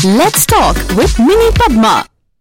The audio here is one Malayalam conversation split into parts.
Let's talk with Mini Padma.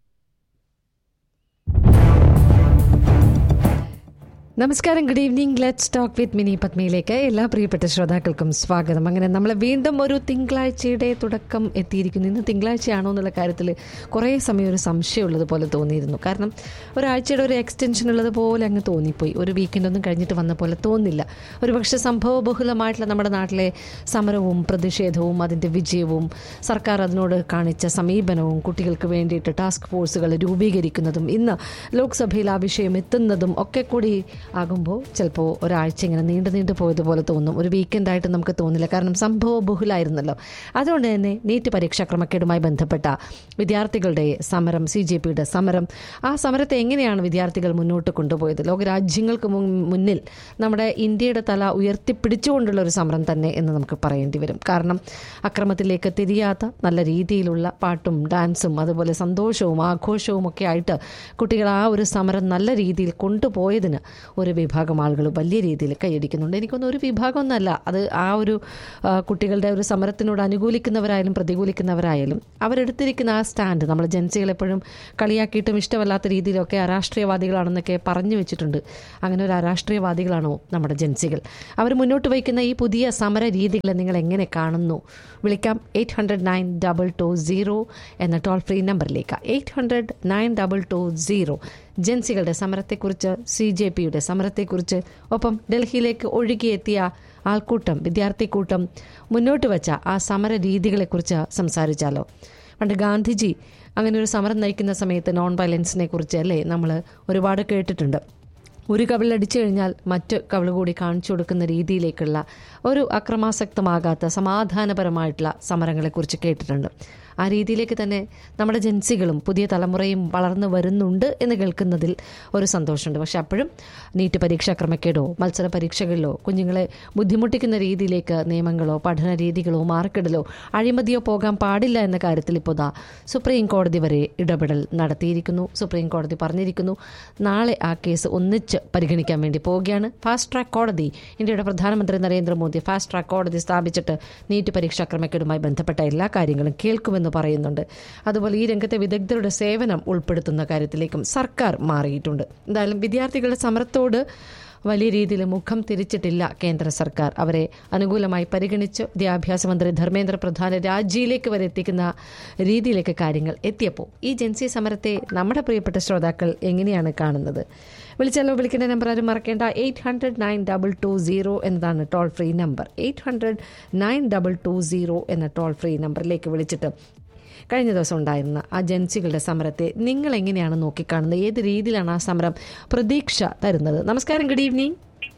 നമസ്കാരം good evening let's talk with Mini പത്മയിലേക്ക് എല്ലാ പ്രിയപ്പെട്ട ശ്രോതാക്കൾക്കും സ്വാഗതം അങ്ങനെ നമ്മൾ വീണ്ടും ഒരു തിങ്കളാഴ്ചയുടെ തുടക്കം എത്തിയിരിക്കുന്നു ഇന്ന് തിങ്കളാഴ്ചയാണോ എന്നുള്ള കാര്യത്തിൽ കുറേ സമയം ഒരു സംശയമുള്ളത് പോലെ തോന്നിയിരുന്നു കാരണം ഒരാഴ്ചയുടെ ഒരു എക്സ്റ്റൻഷൻ ഉള്ളത് പോലെ അങ്ങ് തോന്നിപ്പോയി ഒരു വീക്കെൻഡ് ഒന്നും കഴിഞ്ഞിട്ട് വന്ന പോലെ തോന്നില്ല ഒരു പക്ഷേ സംഭവബഹുലമായിട്ടുള്ള നമ്മുടെ നാട്ടിലെ സമരവും പ്രതിഷേധവും അതിൻ്റെ വിജയവും സർക്കാർ അതിനോട് കാണിച്ച സമീപനവും കുട്ടികൾക്ക് വേണ്ടിയിട്ട് ടാസ്ക് ഫോഴ്സുകൾ രൂപീകരിക്കുന്നതും ഇന്ന് ലോക്സഭയിൽ ആ വിഷയം എത്തുന്നതും ഒക്കെ കൂടി ആകുമ്പോൾ ചിലപ്പോൾ ഒരാഴ്ച ഇങ്ങനെ നീണ്ടു നീണ്ടു പോയതുപോലെ തോന്നും ഒരു വീക്കെൻഡായിട്ട് നമുക്ക് തോന്നില്ല കാരണം സംഭവ ബഹുലായിരുന്നല്ലോ അതുകൊണ്ട് തന്നെ നീറ്റ് പരീക്ഷാ ക്രമക്കേടുമായി ബന്ധപ്പെട്ട വിദ്യാർത്ഥികളുടെ സമരം സി ജെ പിയുടെ സമരം ആ സമരത്തെ എങ്ങനെയാണ് വിദ്യാർത്ഥികൾ മുന്നോട്ട് കൊണ്ടുപോയത് ലോകരാജ്യങ്ങൾക്ക് മുൻ- മുന്നിൽ നമ്മുടെ ഇന്ത്യയുടെ തല ഉയർത്തിപ്പിടിച്ചുകൊണ്ടുള്ള ഒരു സമരം തന്നെ എന്ന് നമുക്ക് പറയേണ്ടി വരും കാരണം അക്രമത്തിലേക്ക് തിരിയാത്ത നല്ല രീതിയിലുള്ള പാട്ടും ഡാൻസും അതുപോലെ സന്തോഷവും ആഘോഷവും ഒക്കെ ആയിട്ട് കുട്ടികൾ ആ ഒരു സമരം നല്ല രീതിയിൽ കൊണ്ടുപോയതിന് ഒരു വിഭാഗം ആളുകൾ വലിയ രീതിയിൽ കൈയടിക്കുന്നുണ്ട് എനിക്കൊന്നും ഒരു വിഭാഗം ഒന്നല്ല അത് ആ ഒരു ആ, കുട്ടികളുടെ ഒരു സമരത്തിനോട് അനുകൂലിക്കുന്നവരായാലും പ്രതികൂലിക്കുന്നവരായാലും അവരെടുത്തിരിക്കുന്ന ആ സ്റ്റാൻഡ് നമ്മൾ ജൻസികൾ എപ്പോഴും കളിയാക്കിയിട്ടും ഇഷ്ടമല്ലാത്ത രീതിയിലൊക്കെ അരാഷ്ട്രീയവാദികളാണെന്നൊക്കെ പറഞ്ഞു വെച്ചിട്ടുണ്ട് അങ്ങനെ ഒരു അരാഷ്ട്രീയവാദികളാണോ നമ്മുടെ ജൻസികൾ അവർ മുന്നോട്ട് വയ്ക്കുന്ന ഈ പുതിയ സമര രീതികളെ നിങ്ങൾ എങ്ങനെ കാണുന്നു വിളിക്കാം eight hundred nine double two zero എന്ന ടോൾ ഫ്രീ നമ്പറിലേക്ക് eight hundred nine double two zero ജൻസികളുടെ സമരത്തെക്കുറിച്ച് സി ജെ പിയുടെ സമരത്തെക്കുറിച്ച് ഒപ്പം ഡൽഹിയിലേക്ക് ഒഴുകിയെത്തിയ ആൾക്കൂട്ടം വിദ്യാർത്ഥി കൂട്ടം മുന്നോട്ട് വച്ച ആ സമര രീതികളെക്കുറിച്ച് സംസാരിച്ചാലോ പണ്ട് ഗാന്ധിജി അങ്ങനെ ഒരു സമരം നയിക്കുന്ന സമയത്ത് നോൺ വയലൻസിനെ കുറിച്ച് അല്ലേ നമ്മൾ ഒരുപാട് കേട്ടിട്ടുണ്ട് ഒരു കവിളടിച്ചു കഴിഞ്ഞാൽ മറ്റ് കവിൾ കൂടി കാണിച്ചു കൊടുക്കുന്ന രീതിയിലേക്കുള്ള ഒരു അക്രമാസക്തമാകാത്ത സമാധാനപരമായിട്ടുള്ള സമരങ്ങളെക്കുറിച്ച് കേട്ടിട്ടുണ്ട് ആ രീതിയിലേക്ക് തന്നെ നമ്മുടെ ജൻസികളും പുതിയ തലമുറയും വളർന്നു വരുന്നുണ്ട് എന്ന് കേൾക്കുന്നതിൽ ഒരു സന്തോഷമുണ്ട് പക്ഷെ അപ്പോഴും നീറ്റ് പരീക്ഷാ ക്രമക്കേടോ മത്സര പരീക്ഷകളിലോ കുഞ്ഞുങ്ങളെ ബുദ്ധിമുട്ടിക്കുന്ന രീതിയിലേക്ക് നിയമങ്ങളോ പഠന രീതികളോ മാർക്കിടലോ അഴിമതിയോ പോകാൻ പാടില്ല എന്ന കാര്യത്തിൽ ഇപ്പോൾ ദാ സുപ്രീം കോടതി വരെ ഇടപെടൽ നടത്തിയിരിക്കുന്നു സുപ്രീം കോടതി പറഞ്ഞിരിക്കുന്നു നാളെ ആ കേസ് ഒന്നിച്ച് പരിഗണിക്കാൻ വേണ്ടി പോവുകയാണ് ഫാസ്റ്റ് ട്രാക്ക് കോടതി ഇന്ത്യയുടെ പ്രധാനമന്ത്രി നരേന്ദ്രമോദി ഫാസ്റ്റ് ട്രാക്ക് കോടതി സ്ഥാപിച്ചിട്ട് നീറ്റ് പരീക്ഷാ ക്രമക്കേടുമായി ബന്ധപ്പെട്ട എല്ലാ കാര്യങ്ങളും കേൾക്കുമെന്ന് പറയുന്നുണ്ട് അതുപോലെ ഈ രംഗത്തെ വിദഗ്ധരുടെ സേവനം ഉൾപ്പെടുത്തുന്ന കാര്യത്തിലേക്കും സർക്കാർ മാറിയിട്ടുണ്ട് എന്തായാലും വിദ്യാർത്ഥികളുടെ സമരത്തോട് വലിയ രീതിയിൽ മുഖം തിരിച്ചിട്ടില്ല കേന്ദ്ര സർക്കാർ അവരെ അനുകൂലമായി പരിഗണിച്ച് വിദ്യാഭ്യാസ മന്ത്രി ധർമ്മേന്ദ്ര പ്രധാൻ രാജിയിലേക്ക് വരെ എത്തിക്കുന്ന രീതിയിലേക്ക് കാര്യങ്ങൾ എത്തിയപ്പോൾ ഈ ജൻസി സമരത്തെ നമ്മുടെ പ്രിയപ്പെട്ട ശ്രോതാക്കൾ എങ്ങനെയാണ് കാണുന്നത് വിളിച്ചാലോ വിളിക്കേണ്ട നമ്പർ ആരും മറക്കേണ്ട eight hundred nine double two zero എന്നതാണ് toll free number eight hundred nine double two zero എന്ന ടോൾ ഫ്രീ നമ്പറിലേക്ക് വിളിച്ചിട്ട് കഴിഞ്ഞ ദിവസം ഉണ്ടായിരുന്ന ആ ജൻസികളുടെ സമരത്തെ നിങ്ങൾ എങ്ങനെയാണ് നോക്കിക്കാണുന്നത് ഏത് രീതിയിലാണ് ആ സമരം പ്രതീക്ഷ തരുന്നത് നമസ്കാരം ഗുഡ് ഈവനിങ്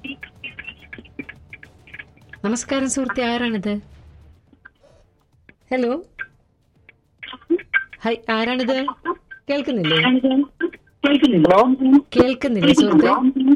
നമസ്കാരം സുഹൃത്തെ ആരാണിത് ഹലോ ഹൈ ആരാണിത് കേൾക്കുന്നില്ലേ ഹലോ കേൾക്കുന്നില്ലേ സുഹൃത്തെ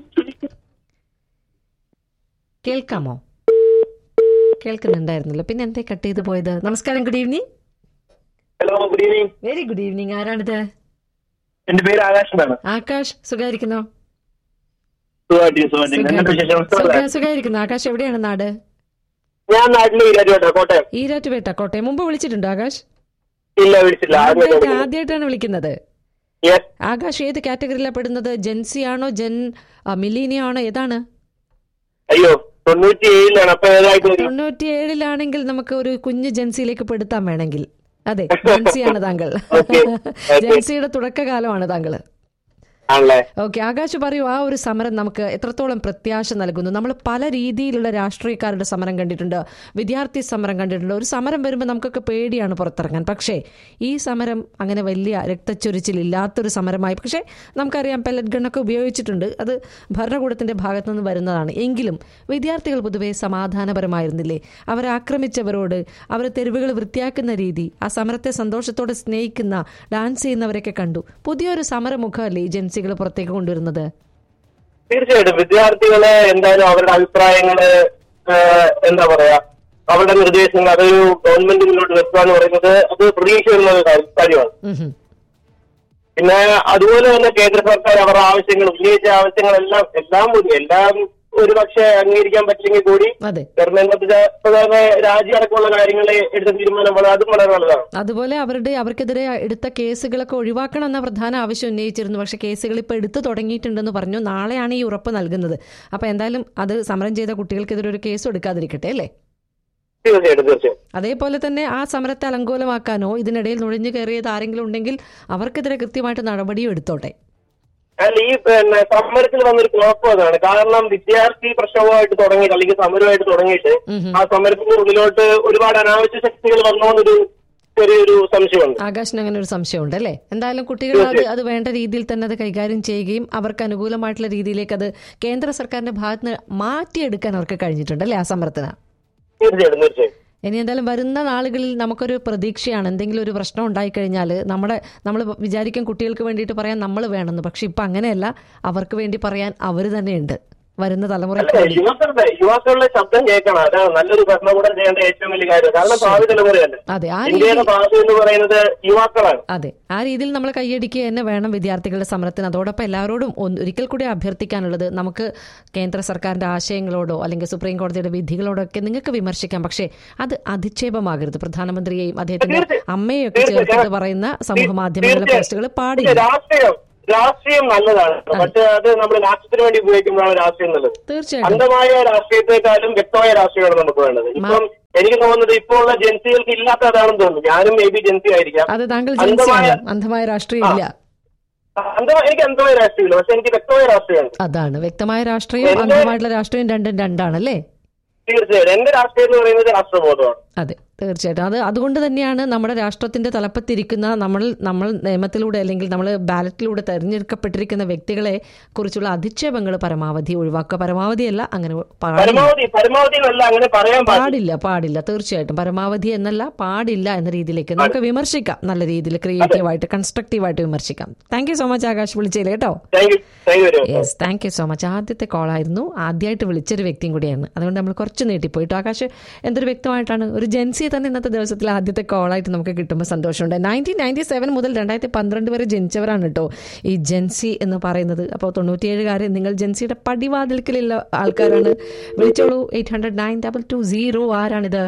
കേൾക്കാമോ കേൾക്കുന്നുണ്ടായിരുന്നല്ലോ പിന്നെ എന്തേ കട്ട് ചെയ്ത് പോയത് നമസ്കാരം good evening hello good evening very good evening ആരാണിത് എന്റെ പേര് ആകാശ് എന്നാണ് ആകാശ് സുഖായിരിക്കുന്നോ സുഖമായിട്ട് സുഖമായിട്ട് എന്തുണ്ട് വിശേഷം സുഖമല്ലേ? സുഖ- സുഖായിരിക്കുന്നു ആകാശ് എവിടെയാണ് നാട് ഞാൻ നാട്ടിലെ ഇരാജുവേട്ടാ കോട്ടയം ഈരാറ്റുപേട്ട കോട്ടയം മുമ്പ് വിളിച്ചിട്ടുണ്ടോ ആകാശ് ഇല്ല വിളിച്ചില്ല ആദ്യമായിട്ട് ആദ്യമായിട്ട് ആദ്യമായിട്ടാണ് വിളിക്കുന്നത് Yes. ആകാശ് ഏത് കാറ്റഗറിയിലാണ് പെടുന്നത് ജെൻസി ആണോ ജെൻ മിലീനിയ ആണോ ഏതാണ് അയ്യോ തൊണ്ണൂറ്റി ഏഴിലാണ് അപ്പൊ ഏതായിട്ട് വരും തൊണ്ണൂറ്റിയേഴിലാണെങ്കിൽ നമുക്ക് ഒരു കുഞ്ഞു ജെൻസിയിലേക്ക് പെടുത്താൻ വേണമെങ്കിൽ അതെ ജെൻസിയാണ് താങ്കൾ Okay. Okay. ജെൻസിയുടെ തുടക്കകാലമാണ് താങ്കൾ ആണല്ലേ ഓക്കെ ആകാശ് പറയൂ ആ ഒരു സമരം നമുക്ക് എത്രത്തോളം പ്രത്യാശ നൽകുന്നു നമ്മൾ പല രീതിയിലുള്ള രാഷ്ട്രീയക്കാരുടെ സമരം കണ്ടിട്ടുണ്ട് വിദ്യാർത്ഥി സമരം കണ്ടിട്ടുണ്ട് ഒരു സമരം വരുമ്പോൾ നമുക്കൊക്കെ പേടിയാണ് പുറത്തിറങ്ങാൻ പക്ഷേ ഈ സമരം അങ്ങനെ വലിയ രക്തച്ചൊരിച്ചിലില്ലാത്തൊരു സമരമായി പക്ഷേ നമുക്കറിയാം പെല്ലറ്റ് ഗണ്ണൊക്കെ ഉപയോഗിച്ചിട്ടുണ്ട് അത് ഭരണകൂടത്തിന്റെ ഭാഗത്തു നിന്ന് വരുന്നതാണ് എങ്കിലും വിദ്യാർത്ഥികൾ പൊതുവെ സമാധാനപരമായിരുന്നില്ലേ അവരെ ആക്രമിച്ചവരോട് അവരെ തെരുവുകൾ വൃത്തിയാക്കുന്ന രീതി ആ സമരത്തെ സന്തോഷത്തോടെ സ്നേഹിക്കുന്ന ഡാൻസ് ചെയ്യുന്നവരൊക്കെ കണ്ടു പുതിയൊരു സമരമുഖമല്ലേ ഈ ജൻസികൾ പുറത്തേക്ക് കൊണ്ടുവരുന്നത് തീർച്ചയായിട്ടും വിദ്യാർത്ഥികളെ എന്തായാലും അവരുടെ അഭിപ്രായങ്ങള് ഏഹ്, എന്താ പറയാ അവരുടെ നിർദ്ദേശങ്ങൾ അതൊരു ഗവൺമെന്റ് മുന്നോട്ട് വെക്കുക എന്ന് പറയുന്നത് അത് പ്രതീക്ഷയുള്ള ഒരു കാര്യം- കാര്യമാണ് ഉം ഹും. പിന്നെ അതുപോലെ തന്നെ കേന്ദ്ര സർക്കാർ അവരുടെ ആവശ്യങ്ങൾ ഉന്നയിച്ച ആവശ്യങ്ങളെല്ലാം എല്ലാം മുൻ- എല്ലാം ഒരുപക്ഷെ അംഗീകരിക്കാൻ പറ്റില്ലെങ്കിൽ കൂടി അതെ തെരഞ്ഞെടുപ്പ് പ്രധാന രാജി അടക്കമുള്ള കാര്യങ്ങളെ എടുത്ത തീരുമാനം വളരെ അതും വളരെ നല്ലതാണ് അതുപോലെ അവരുടെ അവർക്കെതിരെ എടുത്ത കേസുകളൊക്കെ ഒഴിവാക്കണം എന്ന പ്രധാന ആവശ്യം ഉന്നയിച്ചിരുന്നു പക്ഷേ കേസുകൾ ഇപ്പോൾ എടുത്തു തുടങ്ങിയിട്ടുണ്ടെന്ന് പറഞ്ഞു നാളെയാണ് ഈ ഉറപ്പ് നൽകുന്നത് അപ്പോൾ എന്തായാലും അത് സമരം ചെയ്ത കുട്ടികൾക്കെതിരെ ഒരു കേസ് എടുക്കാതിരിക്കട്ടെ അല്ലേ തീർച്ചയായിട്ടും തീർച്ചയായും അതേപോലെ തന്നെ ആ സമരത്തെ അലങ്കോലമാക്കാനോ ഇതിനിടയിൽ നുഴഞ്ഞു കയറിയത് ആരെങ്കിലും ഉണ്ടെങ്കിൽ അവർക്കെതിരെ കൃത്യമായിട്ട് നടപടിയും എടുത്തോട്ടെ അല്ല ഈ പിന്നെ സമരത്തിൽ വന്നൊരു കുഴപ്പം അതാണ് കാരണം വിദ്യാർത്ഥി പ്രക്ഷോഭമായിട്ട് തുടങ്ങിയിട്ട് അല്ലെങ്കിൽ സമരമായിട്ട് തുടങ്ങിയിട്ട് ഉം ഉം. ആ സമരത്തിന്റെ ഉള്ളിലോട്ട് ഒരുപാട് അനാവശ്യ ശക്തികൾ വന്നോന്നൊരു ചെറിയൊരു സംശയമുണ്ട് ആകാശിന് അങ്ങനെ ഒരു സംശയമുണ്ട് അല്ലേ എന്തായാലും കുട്ടികൾ അത് അത് വേണ്ട രീതിയിൽ തന്നെ അത് കൈകാര്യം ചെയ്യുകയും അവർക്ക് അനുകൂലമായിട്ടുള്ള രീതിയിലേക്ക് അത് കേന്ദ്ര സർക്കാരിന്റെ ഭാഗത്ത് നിന്ന് മാറ്റിയെടുക്കാൻ അവർക്ക് കഴിഞ്ഞിട്ടുണ്ട് അല്ലേ ആ സമരത്തിന് തീർച്ചയായിട്ടും തീർച്ചയായും ഇനി എന്തായാലും വരുന്ന നാളുകളിൽ നമുക്കൊരു പ്രതീക്ഷയാണ് എന്തെങ്കിലും ഒരു പ്രശ്നം ഉണ്ടായിക്കഴിഞ്ഞാൽ നമ്മുടെ നമ്മൾ വിചാരിക്കും കുട്ടികൾക്ക് വേണ്ടിയിട്ട് പറയാൻ നമ്മൾ വേണമെന്ന് പക്ഷെ ഇപ്പം അങ്ങനെയല്ല അവർക്ക് വേണ്ടി പറയാൻ അവർ തന്നെയുണ്ട് വരുന്ന തലമുറയ്ക്ക് അല്ല വേണ്ടി യുവക്കളുടെ യുവാക്കളുടെ ശബ്ദം കേൾക്കണം അതാണ് നല്ലൊരു ഭരണകൂടം ചെയ്യേണ്ട ഏറ്റവും വലിയ കാര്യം കാരണം ഭാവി തലമുറയല്ലേ അതെ ആ ഇന്ത്യയുടെ രീതി ഭാവി എന്ന് പറയുന്നത് യുവാക്കളാണ് അതെ ആ രീതിയിൽ നമ്മൾ കൈയടിക്കുക തന്നെ വേണം വിദ്യാർത്ഥികളുടെ സമരത്തിന് അതോടൊപ്പം എല്ലാവരോടും ഒന്ന് ഒരിക്കൽ കൂടി അഭ്യർത്ഥിക്കാനുള്ളത് നമുക്ക് കേന്ദ്ര സർക്കാരിന്റെ ആശയങ്ങളോടോ അല്ലെങ്കിൽ സുപ്രീം കോടതിയുടെ വിധികളോടോ ഒക്കെ നിങ്ങൾക്ക് വിമർശിക്കാം പക്ഷേ അത് അധിക്ഷേപമാകരുത് പ്രധാനമന്ത്രിയെയും അദ്ദേഹത്തിന്റെ തീർച്ചയായും. അമ്മയെയും ഒക്കെ ചേർത്തിട്ട് പറയുന്ന സമൂഹ മാധ്യമങ്ങളിലെ തീർച്ചയായും. പോസ്റ്റുകൾ പാടില്ല രാഷ്ട്രീയം രാഷ്ട്രീയം നല്ലതാണ് പക്ഷെ അത് നമ്മൾ രാഷ്ട്രത്തിന് വേണ്ടി ഉപയോഗിക്കുമ്പോഴാണ് രാഷ്ട്രീയം നല്ലത് തീർച്ചയായിട്ടും അന്ധമായ രാഷ്ട്രീയത്തെക്കാളും വ്യക്തമായ രാഷ്ട്രീയമാണ് നമുക്ക് വേണ്ടത് ഇപ്പം എനിക്ക് തോന്നുന്നത് ഇപ്പോൾ ഉള്ള ജൻസികൾക്ക് ഇല്ലാത്തതാണെന്ന് തോന്നുന്നു ഞാനും മേ ബി ജൻസി ആയിരിക്കാം അത് താങ്കൾ അന്ധമായ ജനിച്ചാണ് അന്ധമായ രാഷ്ട്രീയം ഇല്ല അന്ധമായ എനിക്ക് അന്ധമായ രാഷ്ട്രീയമില്ല പക്ഷെ എനിക്ക് വ്യക്തമായ രാഷ്ട്രീയമുണ്ട് അതാണ് വ്യക്തമായ രാഷ്ട്രീയം എന്റെ- അന്ധമായിട്ടുള്ള രാഷ്ട്രീയം രണ്ടും രണ്ടാണല്ലേ തീർച്ചയായിട്ടും എന്റെ രാഷ്ട്രീയം എന്ന് പറയുന്നത് രാഷ്ട്രബോധമാണ് അതെ തീർച്ചയായിട്ടും അത് അതുകൊണ്ട് തന്നെയാണ് നമ്മുടെ രാഷ്ട്രത്തിന്റെ തലപ്പത്തിരിക്കുന്ന നമ്മൾ നമ്മൾ നിയമത്തിലൂടെ അല്ലെങ്കിൽ നമ്മൾ ബാലറ്റിലൂടെ തെരഞ്ഞെടുക്കപ്പെട്ടിരിക്കുന്ന വ്യക്തികളെ കുറിച്ചുള്ള അധിക്ഷേപങ്ങൾ പരമാവധി ഒഴിവാക്കുക പരമാവധിയല്ല അങ്ങനെ പാടില്ല പരമാവധി പരമാവധി എന്നല്ല അങ്ങനെ പറയാൻ പാടില്ല പാടില്ല പാടില്ല തീർച്ചയായിട്ടും പരമാവധി എന്നല്ല പാടില്ല എന്ന രീതിയിലേക്ക് നമുക്ക് വിമർശിക്കാം നല്ല രീതിയിൽ ക്രിയേറ്റീവായിട്ട് കൺസ്ട്രക്റ്റീവായിട്ട് വിമർശിക്കാം thank you so much Akash വിളിച്ചതിൽ കേട്ടോ thank you thank you very much yes thank you so much ആദ്യത്തെ കോളായിരുന്നു ആദ്യമായിട്ട് വിളിച്ചൊരു വ്യക്തിയും കൂടിയാണ് അതുകൊണ്ട് നമ്മൾ കുറച്ച് നീട്ടിപ്പോയിട്ടു ആകാശ് എന്തൊരു വ്യക്തമായിട്ടാണ് ഒരു ജെൻസിയെ തന്നെ ഇന്നത്തെ ദിവസത്തിൽ ആദ്യത്തെ കോളായിട്ട് നമുക്ക് കിട്ടുമ്പോൾ സന്തോഷമുണ്ട് നയൻറ്റീൻ നയൻറ്റി സെവൻ മുതൽ രണ്ടായിരത്തി പന്ത്രണ്ട് വരെ ജനിച്ചവരാണ് കേട്ടോ ഈ ജെൻസി എന്ന് പറയുന്നത് അപ്പോൾ തൊണ്ണൂറ്റിയേഴുകാരെ നിങ്ങൾ ജെൻസിയുടെ പടിവാതിൽക്കലുള്ള ആൾക്കാരാണ് വിളിച്ചോളൂ eight hundred nine double two zero ആരാണിത്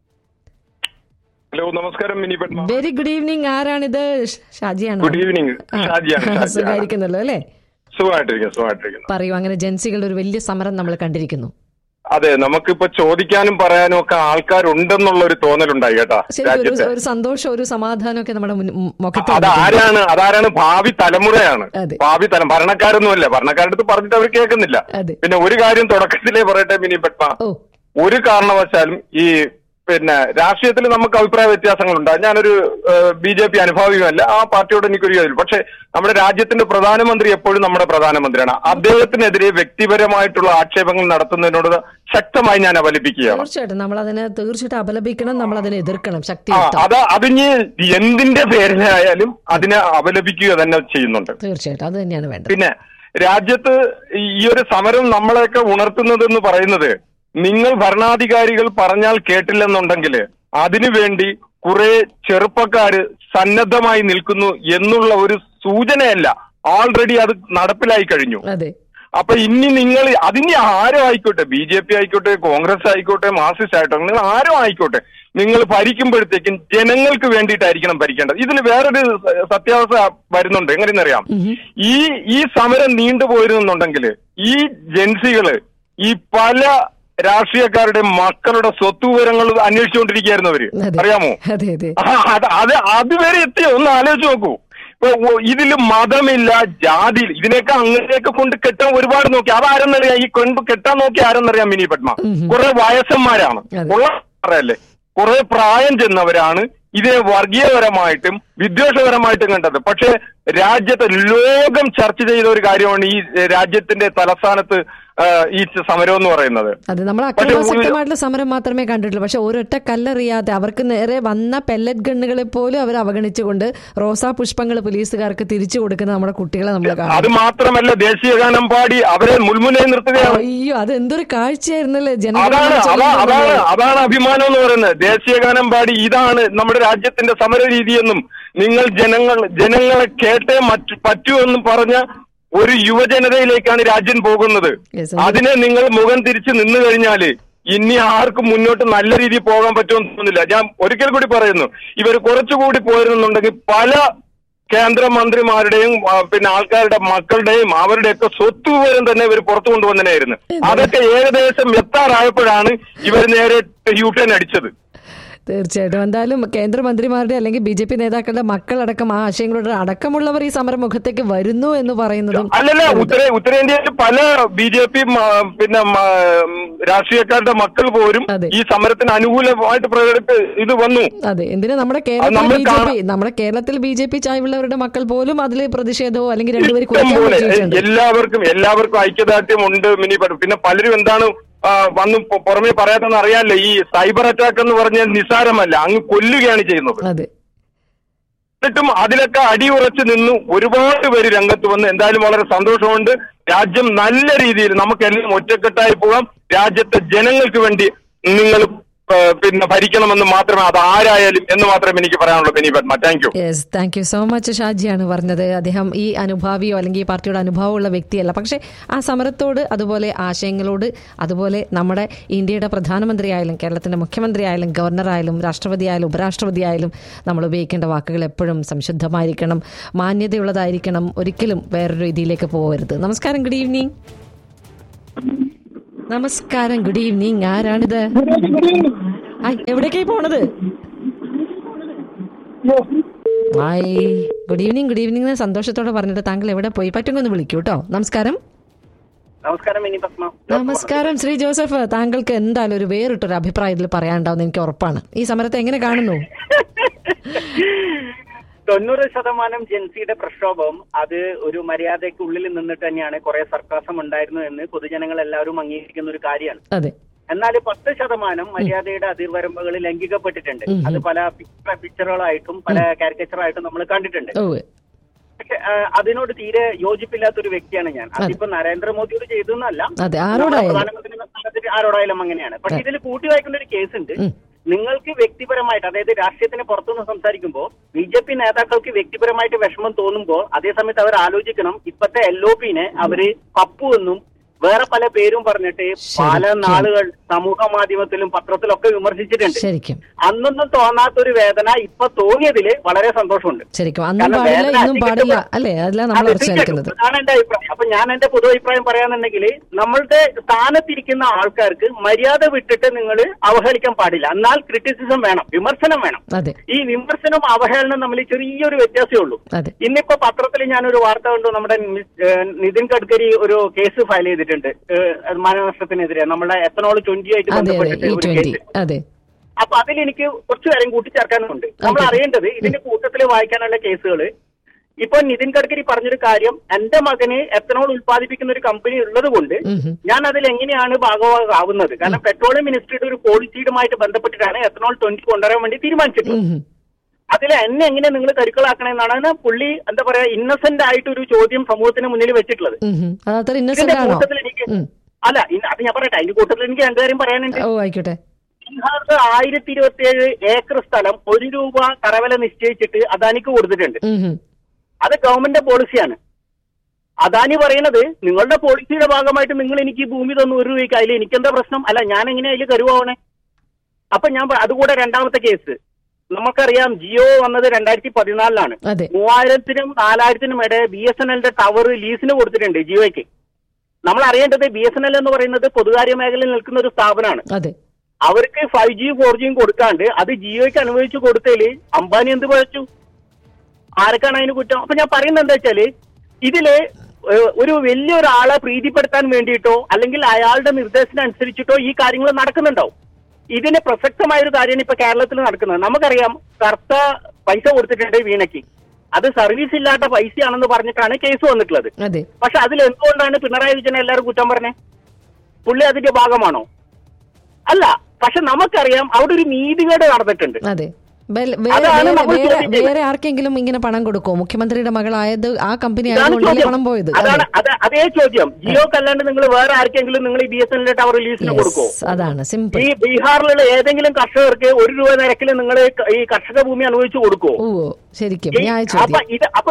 ഹലോ നമസ്കാരം Mini Padma very good evening ആരാണിത് ഷ- ഷാജിയാണോ ഗുഡ് ഈവനിങ് ആ. ഷാജിയാണ് ഷാജിയാണ്. സുഖായിരിക്കുന്നല്ലോ അല്ലേ സുഖമായിട്ടിരിക്കുന്നു സുഖമായിട്ടിരിക്കുന്നു പറയൂ അങ്ങനെ ജെൻസികളുടെ ഒരു വലിയ സമരം നമ്മൾ കണ്ടിരിക്കുന്നു അതെ നമുക്കിപ്പോ ചോദിക്കാനും പറയാനും ഒക്കെ ആൾക്കാരുണ്ടെന്നുള്ള ഒരു തോന്നലുണ്ടായി കേട്ടാ ശരിക്കും ഒരു രാജ്യത്ത് ഒരു സന്തോഷം ഒരു സമാധാനം ഒക്കെ നമ്മുടെ മുൻ- മു- മുഖത്ത് അത് വന്നിട്ടുണ്ട്. ആരാണ് അതാരാണ് ഭാവി തലമുറയാണ് അതെ. ഭാവി തലം ഭരണക്കാരൊന്നുമല്ല ഭരണക്കാരുടെ അടുത്ത് പറഞ്ഞിട്ട് അവർ കേൾക്കുന്നില്ല അതെ പിന്നെ ഒരു കാര്യം തുടക്കത്തിലേ പറയട്ടെ മിനി പത്മ ഓ ഒരു കാരണവശാലും ഈ പിന്നെ രാഷ്ട്രീയത്തിൽ നമുക്ക് അഭിപ്രായ വ്യത്യാസങ്ങളുണ്ട് ഞാനൊരു ബി ജെ പി അനുഭാവികമല്ല ആ പാർട്ടിയോട് എനിക്കൊരു യോജില്ല പക്ഷെ നമ്മുടെ രാജ്യത്തിന്റെ പ്രധാനമന്ത്രി എപ്പോഴും നമ്മുടെ പ്രധാനമന്ത്രിയാണ് അദ്ദേഹത്തിനെതിരെ വ്യക്തിപരമായിട്ടുള്ള ആക്ഷേപങ്ങൾ നടത്തുന്നതിനോട് ശക്തമായി ഞാൻ അപലപിക്കുകയാണ് തീർച്ചയായിട്ടും നമ്മൾ അതിനെ തീർച്ചയായിട്ടും അപലപിക്കണം നമ്മൾ അതിനെ എതിർക്കണം ആ ശക്തിയുക്തം അത് അതിന് എന്തിന്റെ പേരിലായാലും അതിനെ അപലപിക്കുക തന്നെ ചെയ്യുന്നുണ്ട് തീർച്ചയായിട്ടും അത് തന്നെയാണ് വേണ്ടത് പിന്നെ രാജ്യത്ത് ഈ ഒരു സമരം നമ്മളെയൊക്കെ ഉണർത്തുന്നത് എന്ന് പറയുന്നത് നിങ്ങൾ ഭരണാധികാരികൾ പറഞ്ഞാൽ കേട്ടില്ലെന്നുണ്ടെങ്കിൽ അതിനുവേണ്ടി കുറെ ചെറുപ്പക്കാര് സന്നദ്ധമായി നിൽക്കുന്നു എന്നുള്ള ഒരു സൂചനയല്ല ഓൾറെഡി അത് നടപ്പിലായി കഴിഞ്ഞു അതെ അപ്പൊ ഇനി നിങ്ങൾ അതിന് ആരും ആയിക്കോട്ടെ ബി ജെ പി ആയിക്കോട്ടെ കോൺഗ്രസ് ആയിക്കോട്ടെ മാർക്സിസ്റ്റ് ആയിക്കോട്ടെ നിങ്ങൾ ആരും ആയിക്കോട്ടെ നിങ്ങൾ ഭരിക്കുമ്പോഴത്തേക്കും ജനങ്ങൾക്ക് വേണ്ടിയിട്ടായിരിക്കണം ഭരിക്കേണ്ടത് ഇതിൽ വേറൊരു സ- സത്യാവസ്ഥ വരുന്നുണ്ട് എങ്ങനെയെന്നറിയാം ഈ ഈ സമരം നീണ്ടുപോയിരുന്നുണ്ടെങ്കിൽ ഈ ജൻസികള് ഈ പല രാഷ്ട്രീയക്കാരുടെ മക്കളുടെ സ്വത്ത് വിവരങ്ങൾ അന്വേഷിച്ചുകൊണ്ടിരിക്കുകയായിരുന്നു അവര് അതെ അറിയാമോ അതെ അതെ ആ, അത് അത് അതുവരെ എത്തിയോ ഒന്ന് ആലോചിച്ച് നോക്കൂ ഇപ്പൊ ഒ- ഇതില് മതമില്ല ജാതി ഇതിനെയൊക്കെ അങ്ങനെയൊക്കെ കൊണ്ട് കെട്ടാൻ ഒരുപാട് നോക്കി അതാരെന്നറിയാം ഈ കൊണ്ട് കെട്ടാൻ നോക്കി ആരെന്നറിയാം മിനി പത്മ കുറെ വയസ്സന്മാരാണ് അതെ. ഉള്ള പറയല്ലേ കുറെ പ്രായം ചെന്നവരാണ് ഇതിനെ വർഗീയപരമായിട്ടും വിദ്വേഷപരമായിട്ടും കണ്ടത് പക്ഷെ രാജ്യത്ത് ലോകം ചർച്ച ചെയ്ത ഒരു കാര്യമാണ് ഈ രാജ്യത്തിന്റെ തലസ്ഥാനത്ത് ആ, ഈ സമരം എന്ന് പറയുന്നത് അതെ നമ്മൾ പക്ഷേ ഒരു- അക്രമാസക്തമായിട്ടുള്ള സമരം മാത്രമേ കണ്ടിട്ടുള്ളൂ പക്ഷെ ഒരൊറ്റ കല്ലെറിയാതെ അവർക്ക് നേരെ വന്ന പെല്ലറ്റ് ഗണ്ണുകളെ പോലും അവർ അവഗണിച്ചുകൊണ്ട് റോസാ പുഷ്പങ്ങൾ പോലീസുകാർക്ക് തിരിച്ചു കൊടുക്കുന്ന നമ്മുടെ കുട്ടികളെ നമ്മൾ കാണാം അത് മാത്രമല്ല ദേശീയഗാനം പാടി അവരെ മുൾമുനേ നിർത്തുകയാണ് അയ്യോ അത് എന്തൊരു കാഴ്ചയായിരുന്നല്ലേ അതാണ് ജനങ്ങൾ അതാ അതാണ് അതാണ് അഭിമാനം എന്ന് പറയുന്നത് ദേശീയഗാനം പാടി ഇതാണ് നമ്മുടെ രാജ്യത്തിന്റെ സമര രീതിയെന്നും നിങ്ങൾ ജനങ്ങൾ ജനങ്ങളെ കേട്ടേ മറ്റു പറ്റൂ എന്നും പറഞ്ഞ ഒരു യുവജനതയിലേക്കാണ് രാജ്യം പോകുന്നത് Yes, അതിനെ നിങ്ങൾ മുഖം തിരിച്ച് നിന്നു കഴിഞ്ഞാല് ഇനി ആർക്കും മുന്നോട്ട് നല്ല രീതിയിൽ പോകാൻ പറ്റുമെന്ന് തോന്നുന്നില്ല ഞാൻ ഒരിക്കൽ കൂടി പറയുന്നു ഇവർ കുറച്ചുകൂടി പോയിരുന്നുണ്ടെങ്കിൽ പല കേന്ദ്രമന്ത്രിമാരുടെയും ആ, പിന്നെ ആൾക്കാരുടെ മക്കളുടെയും അവരുടെയൊക്കെ സ്വത്ത് വിവരം തന്നെ ഇവർ പുറത്തു കൊണ്ടുവന്നതായിരുന്നു അതൊക്കെ ഏകദേശം എത്താറായപ്പോഴാണ് ഇവർ നേരെ യു ടേൺ അടിച്ചത് തീർച്ചയായിട്ടും എന്തായാലും കേന്ദ്രമന്ത്രിമാരുടെ അല്ലെങ്കിൽ ബി ജെ പി നേതാക്കളുടെ മക്കളടക്കം ആ ആശയങ്ങളുടെ അടക്കമുള്ളവർ ഈ സമരമുഖത്തേക്ക് വരുന്നു എന്ന് പറയുന്നതും അല്ലല്ല ഉത്തര ഉത്തരേന്ത്യയിൽ പല ബി ജെ പി പിന്നെ മ, രാഷ്ട്രീയക്കാരുടെ മക്കൾ പോലും അതെ. ഈ സമരത്തിന് അനുകൂലമായിട്ട് പ്രകടിപ്പ് ഇത് വന്നു അതെ എന്തിനാ നമ്മുടെ അത് കേരളത്തിൽ നമ്മൾ ബി ജെ കാണാം. പി നമ്മുടെ കേരളത്തിൽ ബി ജെ പി ചായവുള്ളവരുടെ മക്കൾ പോലും അതിൽ പ്രതിഷേധമോ അല്ലെങ്കിൽ രണ്ടുപേരും ഇഷ്ടം കുറിക്കാൻ പോലെ പറ്റിയിട്ടുണ്ട് എല്ലാവർക്കും എല്ലാവർക്കും ഐക്യദാർഢ്യം ഉണ്ട് മിനി പടം പിന്നെ പലരും എന്താണ് ആ, വന്ന് പൊ- പുറമേ പറയാത്തെന്ന് അറിയാമല്ലോ ഈ സൈബർ അറ്റാക്ക് എന്ന് പറഞ്ഞാൽ നിസാരമല്ല അങ്ങ് കൊല്ലുകയാണ് ചെയ്യുന്നത് അതെ എന്നിട്ടും അതിലൊക്കെ അടിയുറച്ച് നിന്ന് ഒരുപാട് പേര് രംഗത്ത് വന്ന് എന്തായാലും വളരെ സന്തോഷമുണ്ട് രാജ്യം നല്ല രീതിയിൽ നമുക്കെല്ലാം ഒറ്റക്കെട്ടായി പോകാം രാജ്യത്തെ ജനങ്ങൾക്ക് വേണ്ടി നിങ്ങൾ ആ, പിന്നെ ഭരിക്കണമെന്ന് മാത്രമേ അത് ആരായാലും എന്ന് മാത്രമേ എനിക്ക് പറയാനുള്ളൂ ബെനി Padma thank you yes thank you so much ഷാജിയാണ് പറഞ്ഞത് അദ്ദേഹം ഈ അനുഭാവിയോ അല്ലെങ്കിൽ ഈ പാർട്ടിയുടെ അനുഭാവമുള്ള വ്യക്തിയല്ല പക്ഷേ ആ സമരത്തോട് അതുപോലെ ആശയങ്ങളോട് അതുപോലെ നമ്മുടെ ഇന്ത്യയുടെ പ്രധാനമന്ത്രി ആയാലും കേരളത്തിന്റെ മുഖ്യമന്ത്രി ആയാലും ഗവർണർ ആയാലും രാഷ്ട്രപതി ആയാലും ഉപരാഷ്ട്രപതി ആയാലും നമ്മൾ ഉപയോഗിക്കേണ്ട വാക്കുകൾ എപ്പോഴും സംശുദ്ധമായിരിക്കണം മാന്യതയുള്ളതായിരിക്കണം ഒരിക്കലും വേറൊരു രീതിയിലേക്ക് പോകരുത് നമസ്കാരം ഗുഡ് ഈവനിങ് നമസ്കാരം ഗുഡ് ഈവനിങ് ആരാണിത് ഹായ് എവിടേക്കായി പോണത് hi good evening good evening എന്ന് സന്തോഷത്തോടെ പറഞ്ഞിട്ട് താങ്കൾ എവിടെ പോയി പറ്റുമെങ്കിൽ ഒന്ന് വിളിക്കൂ കേട്ടോ നമസ്കാരം നമസ്കാരം മിനി പത്മ നമസ്കാരം ശ്രീ ജോസഫ് താങ്കൾക്ക് എന്തായാലും ഒരു വേറിട്ടൊരു അഭിപ്രായം ഇതിൽ പറയാനുണ്ടാവും എനിക്ക് ഉറപ്പാണ് ഈ സമരത്തെ എങ്ങനെ കാണുന്നു തൊണ്ണൂറ് ശതമാനം ജൻസിയുടെ പ്രക്ഷോഭം അത് ഒരു മര്യാദയ്ക്കുള്ളിൽ നിന്നിട്ട് തന്നെയാണ് കുറെ സർക്കാസം ഉണ്ടായിരുന്നു എന്ന് പൊതുജനങ്ങൾ എല്ലാവരും അംഗീകരിക്കുന്ന ഒരു കാര്യമാണ് അതെ എന്നാൽ പത്ത് ശതമാനം മര്യാദയുടെ അതിർവരമ്പുകൾ ലംഘിക്കപ്പെട്ടിട്ടുണ്ട് അത് പല പിക്ചർ പിക്ചറുകളായിട്ടും പല കാരിക്കച്ചറായിട്ടും നമ്മൾ കണ്ടിട്ടുണ്ട് ഓ പക്ഷെ ആ, അതിനോട് തീരെ യോജിപ്പില്ലാത്ത ഒരു വ്യക്തിയാണ് ഞാൻ അതിപ്പോ നരേന്ദ്രമോദിയോട് ചെയ്തെന്നല്ല അതെ നമ്മുടെ ആരോടായാലും പ്രധാനമന്ത്രി സ്ഥാനത്ത് ആരോടായാലും അങ്ങനെയാണ് പക്ഷെ ഇതിൽ കൂട്ടി വായിക്കുന്ന ഒരു കേസ് ഉണ്ട് നിങ്ങൾക്ക് വ്യക്തിപരമായിട്ട് അതായത് രാഷ്ട്രീയത്തിന് പുറത്തുനിന്ന് സംസാരിക്കുമ്പോൾ ബി ജെ പി നേതാക്കൾക്ക് വ്യക്തിപരമായിട്ട് വിഷമം തോന്നുമ്പോൾ അതേസമയത്ത് അവർ ആലോചിക്കണം ഇപ്പത്തെ എൽ ഒ പിനെ അവര് പപ്പു എന്നും വേറെ പല പേരും പറഞ്ഞിട്ട് പല ശരിക്കും. നാളുകൾ സമൂഹ മാധ്യമത്തിലും പത്രത്തിലൊക്കെ വിമർശിച്ചിട്ടുണ്ട് ശരിക്കും അന്നൊന്നും തോന്നാത്തൊരു വേദന ഇപ്പൊ തോന്നിയതില് വളരെ സന്തോഷമുണ്ട് ശരിക്കും അന്നും കാരണം പാടില്ല വേദന ഇന്നും പാടില്ല അധികം- അല്ലേ അതിലാണ് നമ്മൾ അതെ, ഉറച്ചു തീർച്ചയായിട്ടും. നിൽക്കുന്നത് അതാണ് എന്റെ അഭിപ്രായം അപ്പൊ ഞാൻ എന്റെ പൊതു അഭിപ്രായം പറയാന്നുണ്ടെങ്കിൽ നമ്മളുടെ സ്ഥാനത്തിരിക്കുന്ന ആൾക്കാർക്ക് മര്യാദ വിട്ടിട്ട് നിങ്ങൾ അവഹേളിക്കാൻ പാടില്ല എന്നാൽ ക്രിറ്റിസിസം വേണം വിമർശനം വേണം അതെ ഈ വിമർശനവും അവഹേളനവും തമ്മിൽ ചെറിയൊരു വ്യത്യാസമേ ഉള്ളൂ അതെ ഇന്നിപ്പോ പത്രത്തിൽ ഞാനൊരു വാർത്ത കണ്ടു നമ്മുടെ മിസ്- ഏഹ് നിതിൻ ഗഡ്കരി ഒരു കേസ് ഫയൽ ചെയ്തിട്ടുണ്ട് ഏഹ് അത് മാനനഷ്ടത്തിനെതിരെ നമ്മുടെ എത്തനോൾ ട്വന്റി ആയിട്ട് അതെ അതെ ബന്ധപ്പെട്ടിട്ട് ഈ ഒരു ട്വന്റി കേസ് അതെ അപ്പൊ അതിലെനിക്ക് കുറച്ചു കാര്യം കൂട്ടിച്ചേർക്കാനുണ്ട് നമ്മൾ Okay. അറിയേണ്ടത് ഇതിന്റെ കൂട്ടത്തിൽ വായിക്കാനുള്ള കേസുകൾ ഇപ്പൊ നിതിൻ ഗഡ്കരി പറഞ്ഞൊരു കാര്യം എന്റെ മകന് എത്തനോൾ ഉത്പാദിപ്പിക്കുന്ന ഒരു കമ്പനി ഉള്ളത് കൊണ്ട് ഉം ഹും. ഞാൻ അതിൽ എങ്ങനെയാണ് ഭാഗമാകുന്നത് കാരണം പെട്രോളിയം മിനിസ്ട്രിയുടെ ഒരു പോളിസിയുമായിട്ട് ബന്ധപ്പെട്ടിട്ടാണ് എത്തനോൾ ട്വന്റി കൊണ്ടുവരാൻ വേണ്ടി തീരുമാനിച്ചിട്ടുള്ളത് ഉം ഹും. അതിൽ എന്നെ എങ്ങനെ നിങ്ങൾ കരുക്കളാക്കണമെന്നാണ് പുള്ളി എന്താ പറയാ ഇന്നസെന്റ് ആയിട്ട് ഒരു ചോദ്യം സമൂഹത്തിന് മുന്നിൽ വെച്ചിട്ടുള്ളത് ഉം ഹും. അത് അത്ര ഇതിന്റെ ഇന്നസെന്റ് ആണോ കൂട്ടത്തിൽ എനിക്ക് ഉം. അല്ല ഇന്ന- അത് ഞാൻ പറയട്ടെ അതിന്റെ കൂട്ടത്തിൽ എനിക്ക് രണ്ടു കാര്യം പറയാനുണ്ട് ഓ ആയിക്കോട്ടെ ബീഹാറിൽ ആയിരത്തി ഇരുപത്തി ഏഴ് ഏക്കർ സ്ഥലം ഒരു രൂപ കറവല നിശ്ചയിച്ചിട്ട് അദാനിക്ക് കൊടുത്തിട്ടുണ്ട് ഉം ഹും. അത് ഗവൺമെന്റ് പോളിസിയാണ് അദാനി പറയുന്നത് നിങ്ങളുടെ പോളിസിയുടെ ഭാഗമായിട്ട് നിങ്ങൾ എനിക്ക് ഈ ഭൂമി തന്നു ഒരു രൂപയ്ക്ക് അതിൽ എനിക്കെന്താ പ്രശ്നം അല്ല ഞാൻ എങ്ങനെ അതിൽ കരുവാവണേ അപ്പൊ ഞാൻ പ- അതുകൂടെ രണ്ടാമത്തെ കേസ് നമുക്കറിയാം ജിയോ വന്നത് രണ്ടായിരത്തി പതിനാലിലാണ് അതെ മൂവായിരത്തിനും നാലായിരത്തിനും ഇടയിൽ ബി എസ് എൻ എല്ലിന്റെ ടവർ ലീസിന് കൊടുത്തിട്ടുണ്ട് ജിയോയ്ക്ക് നമ്മൾ അറിയേണ്ടത് ബി എസ് എൻ എൽ എന്ന് പറയുന്നത് പൊതുകാര്യ മേഖലയിൽ നിൽക്കുന്ന ഒരു സ്ഥാപനമാണ് അതെ അവർക്ക് ഫൈവ് ജി ഫോർ ജിയും കൊടുക്കാണ്ട് അത് ജിയോയ്ക്ക് അനുവദിച്ചു കൊടുത്തതില് അംബാനി എന്ത് പഴച്ചു ആർക്കാണ് അതിന് കുറ്റം അപ്പൊ ഞാൻ പറയുന്നത് എന്താ വെച്ചാല് ഇതില് ഏഹ്, ഒരു വലിയൊരാളെ പ്രീതിപ്പെടുത്താൻ വേണ്ടിയിട്ടോ അല്ലെങ്കിൽ അയാളുടെ നിർദ്ദേശത്തിന് അനുസരിച്ചിട്ടോ ഈ കാര്യങ്ങൾ നടക്കുന്നുണ്ടാവും ഇതിന് പ്രസക്തമായ ഒരു കാര്യമാണ് ഇപ്പൊ കേരളത്തിൽ നടക്കുന്നത് നമുക്കറിയാം കർത്ത പൈസ കൊടുത്തിട്ടുണ്ട് വീണയ്ക്ക് അത് സർവീസ് ഇല്ലാത്ത പൈസയാണെന്ന് പറഞ്ഞിട്ടാണ് കേസ് വന്നിട്ടുള്ളത് അതെ പക്ഷെ അതിൽ എന്തുകൊണ്ടാണ് പിണറായി വിജയൻ എല്ലാവരും കുറ്റം പറഞ്ഞേ പുള്ളി അതിന്റെ ഭാഗമാണോ അല്ല പക്ഷെ നമുക്കറിയാം അവിടെ ഒരു നീതികേട് നടന്നിട്ടുണ്ട് അതെ ബെൽ- വേറെ അതാണ് വേറെ നമ്മൾ വേറെ ചോദിക്കുന്നത്. വേറെ ആർക്കെങ്കിലും ഇങ്ങനെ പണം കൊടുക്കുമോ മുഖ്യമന്ത്രിയുടെ മകളായത് ആ കമ്പനി ഇതാണ് ആയതുകൊണ്ടല്ലേ ചോദ്യം പണം പോയത് അതാണ് അത് അതേ ചോദ്യം ജിയോക്ക് അല്ലാണ്ട് നിങ്ങൾ വേറെ ആർക്കെങ്കിലും നിങ്ങൾ ഈ ബി എസ് എൻ ടവർ റിലീസിന് കൊടുക്കോ Yes, അതാണ് സിമ്പിൾ ഈ ബീഹാറിലുള്ള ഏതെങ്കിലും കർഷകർക്ക് ഒരു രൂപ നിരക്കിൽ നിങ്ങൾ ഈ കർഷക ഭൂമി അനുവദിച്ചു കൊടുക്കോ ഓ ശരിക്കും ഈ- ന്യായ അപ്പൊ ചോദ്യം ഇത് അപ്പൊ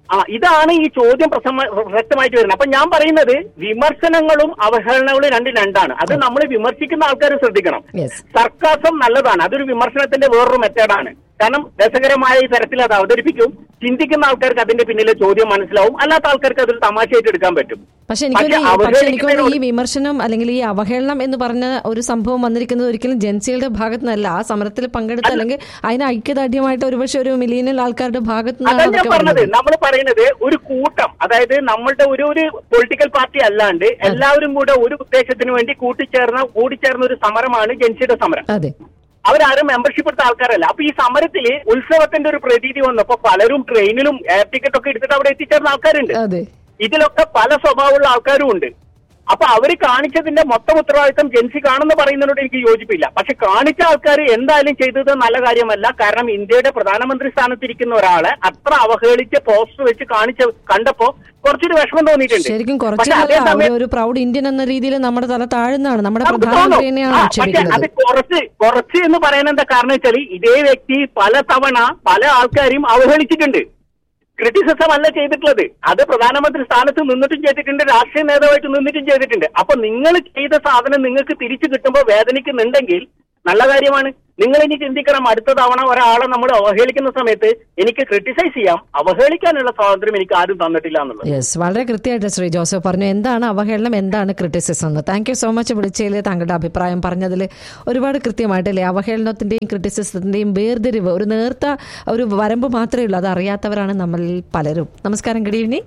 ആ ഇതാണ് ഈ ചോദ്യം പ്രസമ- പ്രസക്തമായിട്ട് വരുന്നത് അപ്പൊ ഞാൻ പറയുന്നത് വിമർശനങ്ങളും അവഹേളനങ്ങളും രണ്ടും രണ്ടാണ് അത് നമ്മൾ വിമർശിക്കുന്ന ആൾക്കാർ ശ്രദ്ധിക്കണം Yes. സർക്കാസം നല്ലതാണ് അതൊരു വിമർശനത്തിന്റെ വേറൊരു മെത്തേഡാണ് കാരണം രസകരമായ ഈ തരത്തിൽ അത് അവതരിപ്പിക്കും ചിന്തിക്കുന്ന ആൾക്കാർക്ക് അതിന്റെ പിന്നിലെ ചോദ്യം മനസ്സിലാവും അല്ലാത്ത ആൾക്കാർക്ക് അതൊരു തമാശയായിട്ട് എടുക്കാൻ പറ്റും പക്ഷെ എനിക്ക് പക്ഷെ തോന്നുന്നു ഈ- പക്ഷെ എനിക്ക് തോന്നുന്നു ഈ അവഹേളിക്കുന്നതിനോട് വിമർശനം അല്ലെങ്കിൽ ഈ അവഹേളനം എന്ന് പറഞ്ഞ ഒരു സംഭവം വന്നിരിക്കുന്നത് ഒരിക്കലും ജൻസികളുടെ ഭാഗത്തു നിന്നല്ല ആ സമരത്തിൽ പങ്കെടുത്ത അല്ലെങ്കിൽ അതിന് ഐക്യദാർഢ്യമായിട്ട് ഒരുപക്ഷെ ഒരു മിലീനിയൽ ആൾക്കാരുടെ ഭാഗത്തു അതാ നിന്നാണ് ഞാൻ അതൊക്കെ പറഞ്ഞത് വന്നത് നമ്മൾ പറയുന്നത് ഒരു കൂട്ടം അതായത് നമ്മളുടെ ഒരു ഒരു പൊളിറ്റിക്കൽ പാർട്ടി അല്ലാണ്ട് എല്ലാവരും കൂടെ ഒരു ഉദ്ദേശത്തിന് വേണ്ടി കൂട്ടിച്ചേർന്ന കൂടിച്ചേർന്ന ഒരു സമരമാണ് ജൻസിയുടെ സമരം അതെ അവരാരും മെമ്പർഷിപ്പ് എടുത്ത ആൾക്കാരല്ല അപ്പൊ ഈ സമരത്തില് ഉത്സവത്തിന്റെ ഒരു പ്രതീതി വന്നപ്പോ പലരും ട്രെയിനിലും എയർ ടിക്കറ്റ് ഒക്കെ എടുത്തിട്ട് അവിടെ എത്തിച്ചേർന്ന ആൾക്കാരുണ്ട് അതെ ഇതിലൊക്കെ പല സ്വഭാവമുള്ള ആൾക്കാരും ഉണ്ട് അപ്പൊ അവര് കാണിച്ചതിന്റെ മൊത്തം ഉത്തരവാദിത്തം ജൻസി കാണുന്ന പറയുന്നതിനോട് എനിക്ക് യോജിപ്പില്ല പക്ഷെ കാണിച്ച ആൾക്കാർ എന്തായാലും ചെയ്തത് നല്ല കാര്യമല്ല കാരണം ഇന്ത്യയുടെ പ്രധാനമന്ത്രി സ്ഥാനത്തിരിക്കുന്ന ഒരാളെ അത്ര അവഹേളിച്ച് പോസ്റ്റർ വെച്ച് കാണിച്ച കണ്ടപ്പോ കുറച്ചൊരു വിഷമം തോന്നിയിട്ടുണ്ട് ശരിക്കും പക്ഷെ കുറച്ചല്ല അതേ സമയം- ഒരു പ്രൗഡ് ഇന്ത്യൻ എന്ന രീതിയിൽ നമ്മുടെ തല താഴ്ന്നതാണ് നമ്മുടെ നമുക്ക് പ്രധാനമന്ത്രി തോന്നും. തന്നെയാണ് ആ, പക്ഷെ അത് ആക്ഷേപിക്കുന്നത് കുറച്ച് കുറച്ച് എന്ന് പറയാൻ എന്താ കാരണം വെച്ചാൽ ഇതേ വ്യക്തി പല തവണ പല ആൾക്കാരെയും അവഹേളിച്ചിട്ടുണ്ട് ക്രിറ്റിസിസം അല്ല ചെയ്തിട്ടുള്ളത് അത് പ്രധാനമന്ത്രി സ്ഥാനത്ത് നിന്നിട്ടും ചെയ്തിട്ടുണ്ട് രാഷ്ട്രീയ നേതാവായിട്ട് നിന്നിട്ടും ചെയ്തിട്ടുണ്ട് അപ്പൊ നിങ്ങൾ ചെയ്ത സാധനം നിങ്ങൾക്ക് തിരിച്ചു കിട്ടുമ്പോൾ വേദനിക്കുന്നുണ്ടെങ്കിൽ നല്ല കാര്യമാണ് നിങ്ങൾ ഇനി ചിന്തിക്കണം അടുത്ത തവണ ഒരാളെ നമ്മൾ അവഹേളിക്കുന്ന സമയത്ത് എനിക്ക് ക്രിട്ടിസൈസ് ചെയ്യാം അവഹേളിക്കാനുള്ള സ്വാതന്ത്ര്യം എനിക്ക് ആരും തന്നിട്ടില്ല എന്നുള്ളത് യെസ് വളരെ കൃത്യമായിട്ട് ശ്രീ ജോസഫ് പറഞ്ഞു എന്താണ് അവഹേളനം എന്താണ് ക്രിറ്റിസിസം എന്ന് താങ്ക് യു സോ മച്ച് വിളിച്ചതിൽ താങ്കളുടെ അഭിപ്രായം പറഞ്ഞതിൽ ഒരുപാട് കൃത്യമായിട്ടല്ലേ അവഹേളനത്തിന്റെയും ക്രിറ്റിസിസത്തിന്റെയും വേർതിരിവ് ഒരു നേർത്ത ഒരു വരമ്പ് മാത്രമേ ഉള്ളൂ അത് അറിയാത്തവരാണ് നമ്മളിൽ പലരും നമസ്കാരം ഗുഡ് ഈവനിങ്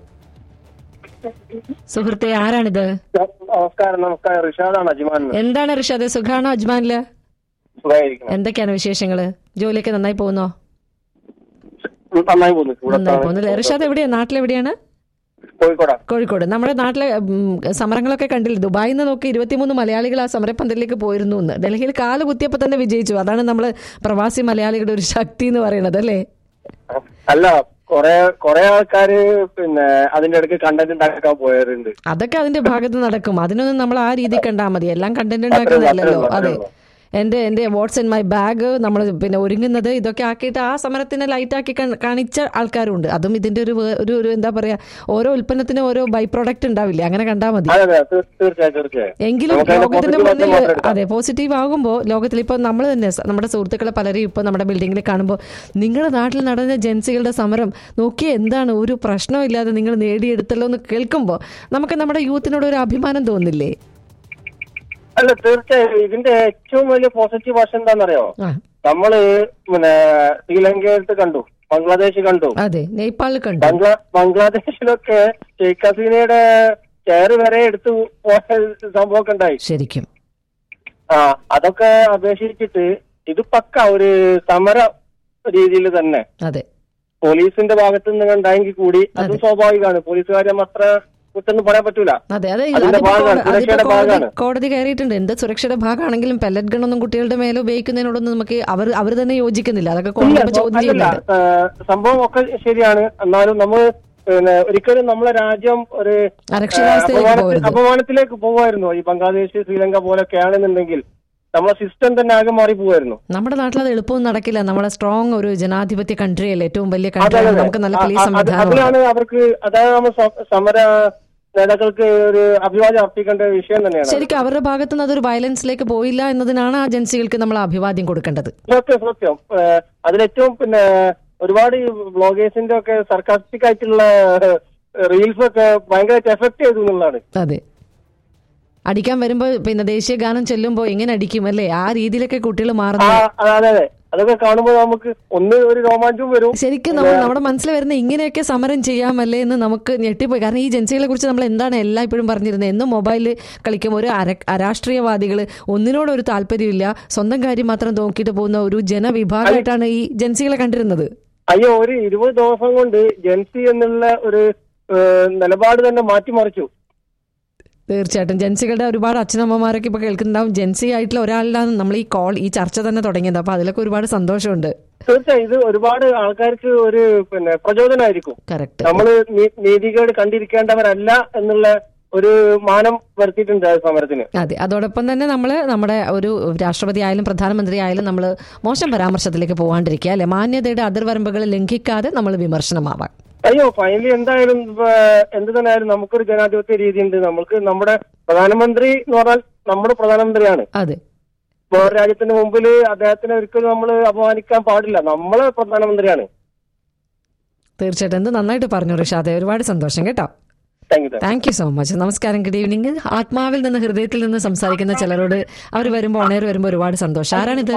സുഹൃത്തെ ആരാണിത് നമസ്കാരം നമസ്കാരം റിഷാദാണ് അജ്മാൻ എന്താണ് ഋഷാദ് സുഖാണോ അജ്മാനില് സുഖമായിരിക്കണം എന്തൊക്കെയാണ് വിശേഷങ്ങള് ജോലിയൊക്കെ നന്നായി പോകുന്നോ നന്നായി പോകുന്നു ഇവിടെ നന്നായി പോകുന്നില്ലേ ഋഷാദ് എവിടെയാ നാട്ടിലെവിടെയാണ് കോഴിക്കോടാ കോഴിക്കോട് നമ്മുടെ നാട്ടിലെ ഉം, സമരങ്ങളൊക്കെ കണ്ടില്ല ദുബായിൽ നിന്ന് നോക്കി ഇരുപത്തിമൂന്ന് മലയാളികൾ ആ സമരപ്പന്തലിലേക്ക് പോയിരുന്നു എന്ന് ഡൽഹിയിൽ കാല് കുത്തിയപ്പോൾ തന്നെ വിജയിച്ചു അതാണ് നമ്മൾ പ്രവാസി മലയാളികളുടെ ഒരു ശക്തി എന്ന് പറയുന്നത് അല്ലേ അല്ല കൊറേ കൊറേ ആൾക്കാര് പിന്നെ അതിന്റെ ഇടയ്ക്ക് കണ്ടന്റ് ഉണ്ടാക്കാൻ പോയവരുണ്ട് അതൊക്കെ അതിന്റെ ഭാഗത്ത് നടക്കും അതിനൊന്നും നമ്മൾ ആ രീതി കണ്ടാൽ മതി എല്ലാം കണ്ടന്റ് അത്രേ ഉള്ളൂ, ഉണ്ടാക്കുന്നതല്ലല്ലോ അത്രേ അതെ ഉള്ളൂ. എന്റെ എന്റെ വാട്സ് ഇൻ മൈ ബാഗ് നമ്മൾ പിന്നെ ഒരുങ്ങുന്നത് ഇതൊക്കെ ആക്കിയിട്ട് ആ സമരത്തിനെ ലൈറ്റാക്കി കാണിച്ച ആൾക്കാരുണ്ട് അതും ഇതിന്റെ ഒരു വേ- ഒരു ഒരു എന്താ പറയാ ഓരോ ഉൽപ്പന്നത്തിനും ഓരോ ബൈ പ്രൊഡക്റ്റ് ഉണ്ടാവില്ലേ അങ്ങനെ കണ്ടാൽ മതി അതെ അതെ തീർ- തീർച്ചയായും തീർച്ചയായും എങ്കിലും നമുക്ക് അതിന്റെ ലോകത്തിന്റെ positive മുന്നിൽ മാത്രം എടുക്കാം. അതെ പോസിറ്റീവ് ആകുമ്പോൾ ലോകത്തിൽ ഇപ്പോൾ നമ്മൾ തന്നെ സ- നമ്മുടെ സുഹൃത്തുക്കളെ പലരെയും ഇപ്പോൾ നമ്മുടെ ബിൽഡിങ്ങിൽ കാണുമ്പോൾ നിങ്ങളുടെ നാട്ടിൽ നടന്ന ജൻസികളുടെ സമരം നോക്കി എന്താണ് ഒരു പ്രശ്നമില്ലാതെ നിങ്ങൾ നേടിയെടുത്തല്ലോ എന്ന് കേൾക്കുമ്പോൾ നമുക്ക് നമ്മുടെ യൂത്തിനോട് ഒരു അഭിമാനം തോന്നില്ലേ അല്ല തീർച്ചയായും ഇതിന്റെ ഏറ്റവും വലിയ പോസിറ്റീവ് വശം എന്താണെന്നറിയോ ആ നമ്മള് പിന്നെ ശ്രീലങ്കയിലത്ത് കണ്ടു ബംഗ്ലാദേശ് കണ്ടു അതെ നേപ്പാളിൽ കണ്ടു ബംഗ്ലാ ബംഗ്ലാദേശിലൊക്കെ ഷെയ്ഖ് ഹസീനയുടെ ചെയർ വരെ എടുത്തു പോയ സംഭവമൊക്കെ ഉണ്ടായി ശരിക്കും ആ അതൊക്കെ അപേക്ഷിച്ചിട്ട് ഇത് പക്ക ഒരു സമര രീതിയിൽ തന്നെ അതെ പോലീസിന്റെ ഭാഗത്ത് നിന്ന് ഉണ്ടായെങ്കിൽ കൂടി അത് അതെ. സ്വാഭാവികമാണ് പോലീസുകാരും അത്ര കുറ്റൊന്നും പറയാൻ പറ്റൂല അതെ അതെ അതിന്റെ അതിപ്പോ ഭാഗമാണ്, കോടതി- അതിപ്പോ സുരക്ഷയുടെ കോടതി ഭാഗമാണ്. കോടതി കയറിയിട്ടുണ്ട് എന്ത് സുരക്ഷയുടെ ഭാഗമാണെങ്കിലും പെല്ലറ്റ് ഗണ്ണൊന്നും കുട്ടികളുടെ മേലെ ഉപയോഗിക്കുന്നതിനോടൊന്നും നമുക്ക് അവർ അവർ തന്നെ യോജിക്കുന്നില്ല അതൊക്കെ കോടതി ഇല്ല, ഇപ്പോ ചോദ്യം അല്ലല്ല ചെയ്യുന്നുണ്ട് ഏ, സംഭവം ഒക്കെ ശരിയാണ് എന്നാലും നമ്മൾ പിന്നെ ഒരിക്കലും നമ്മളെ രാജ്യം ഒരു ഏ, അരക്ഷിതാവസ്ഥയിലേക്ക് അപമാനത്തി- പോകരുത് അപമാനത്തിലേക്ക് പോകുമായിരുന്നു ഈ ബംഗ്ലാദേശ് ശ്രീലങ്ക പോലൊക്കെ ആണെന്നുണ്ടെങ്കിൽ നമ്മളെ സിസ്റ്റം തന്നെ ആകെ മാറി പോകുമായിരുന്നു നമ്മുടെ നാട്ടിൽ അത് എളുപ്പമൊന്നും നടക്കില്ല നമ്മുടെ സ്ട്രോങ് ഒരു ജനാധിപത്യ കൺട്രി അല്ലേ ഏറ്റവും വലിയ അതെ, കൺട്രി അതെ. നമുക്ക് നല്ല ആ, പോലീസ് ആ, അത് സംവിധാനമുണ്ട് അതിലാണ് അവർക്ക് അതാണ് നമ്മൾ സ- സമര നേതാക്കൾക്ക് ഒരു അഭിവാദ്യം അർപ്പിക്കേണ്ട വിഷയം തന്നെയാണ് ശരിക്കും അവരുടെ ഭാഗത്തു നിന്ന് അതൊരു വയലൻസിലേക്ക് പോയില്ല എന്നതിനാണ് ആ ഏജൻസികൾക്ക് നമ്മൾ അഭിവാദ്യം കൊടുക്കേണ്ടത് സത്യം സത്യം ഏ, അതിലേറ്റവും പിന്നെ ഒരുപാട് ബ്ലോഗേഴ്സിന്റെ ഒക്കെ സർക്കാസ്റ്റിക് ആയിട്ടുള്ള റീൽസ് ഒക്കെ ഭയങ്കരമായിട്ട് എഫക്ട് ചെയ്തു എന്നുള്ളതാണ് അതെ അടിക്കാൻ വരുമ്പോൾ പിന്നെ ദേശീയ ഗാനം ചെല്ലുമ്പോൾ എങ്ങനെ അടിക്കും അല്ലേ ആ രീതിയിലൊക്കെ കുട്ടികൾ ആ മാറുന്നു അതെ അതെ അതെ അതൊക്കെ കാണുമ്പോൾ നമുക്ക് ഒന്ന് ഒരു രോമാഞ്ചവും വരും ശരിക്കും നമ്മൾ നമ്മുടെ മനസ്സിൽ വരുന്ന ഇങ്ങനെയൊക്കെ സമരം ചെയ്യാമല്ലേ എന്ന് നമുക്ക് ഞെട്ടിപ്പോയി കാരണം ഈ ജൻസികളെ കുറിച്ച് നമ്മൾ എന്താണ് എല്ലാം ഇപ്പോഴും പറഞ്ഞിരുന്നത് എന്നും മൊബൈലിൽ കളിക്കും ഒരു അര അരാഷ്ട്രീയവാദികൾ ഒന്നിനോടൊരു താല്പര്യമില്ല സ്വന്തം കാര്യം മാത്രം നോക്കിയിട്ട് പോകുന്ന ഒരു ജനവിഭാഗമായിട്ടാണ് ഈ ജൻസികളെ കണ്ടിരുന്നത് അയ്യോ ഒരു ഇരുപത് ദിവസം കൊണ്ട് ജെൻസി എന്നുള്ള ഒരു ഏ, നിലപാട് തന്നെ മാറ്റിമറിച്ചു തീർച്ചയായിട്ടും ജൻസികളുടെ ഒരുപാട് അച്ഛനമ്മമാരൊക്കെ ഇപ്പോൾ കേൾക്കുന്നുണ്ടാവും ജൻസി ആയിട്ടുള്ള ഒരാളിലാണ് നമ്മൾ ഈ കോൾ ഈ ചർച്ച തന്നെ തുടങ്ങിയത് അപ്പോൾ അതിലൊക്കെ ഒരുപാട് സന്തോഷമുണ്ട് തീർച്ചയായും ഇത് ഒരുപാട് ആൾക്കാർക്ക് ഒരു പിന്നെ പ്രചോദനമായിരിക്കും കറക്റ്റ് നമ്മൾ നീതികേട് കണ്ടിരിക്കേണ്ടവരല്ല എന്നുള്ള ഒരു മാനം വരുത്തിയിട്ടുണ്ട് ആ സമരത്തിന് അതെ അതോടൊപ്പം തന്നെ നമ്മൾ നമ്മുടെ ഒരു രാഷ്ട്രപതി ആയാലും പ്രധാനമന്ത്രി ആയാലും നമ്മൾ മോശം പരാമർശത്തിലേക്ക് പോകാണ്ടിരിക്കുക അല്ലെ മാന്യതയുടെ അതിർവരമ്പുകൾ ലംഘിക്കാതെ നമ്മൾ വിമർശനമാവാം അയ്യോ ഫൈനലി എന്തായാലും ഇപ്പൊ എന്ത് തന്നെ ആയാലും നമുക്കൊരു ജനാധിപത്യ രീതിയുണ്ട് നമുക്ക് നമ്മുടെ പ്രധാനമന്ത്രി എന്ന് പറഞ്ഞാൽ നമ്മുടെ പ്രധാനമന്ത്രിയാണ് അതെ വേറെ രാജ്യത്തിന് മുമ്പിൽ അദ്ദേഹത്തിനെ ഒരിക്കലും നമ്മൾ അപമാനിക്കാൻ പാടില്ല നമ്മളെ പ്രധാനമന്ത്രിയാണ് തീർച്ചയായിട്ടും എന്ത് നന്നായിട്ട് പറഞ്ഞു റിഷാദെ ഒരുപാട് സന്തോഷം കേട്ടോ thank you thank you so much നമസ്കാരം ഗുഡ് ഈവനിങ് ആത്മാവിൽ നിന്ന് ഹൃദയത്തിൽ നിന്ന് സംസാരിക്കുന്ന ചിലരോട് അവർ വരുമ്പോൾ ഓണേർ വരുമ്പോൾ ഒരുപാട് സന്തോഷം ആരാണിത്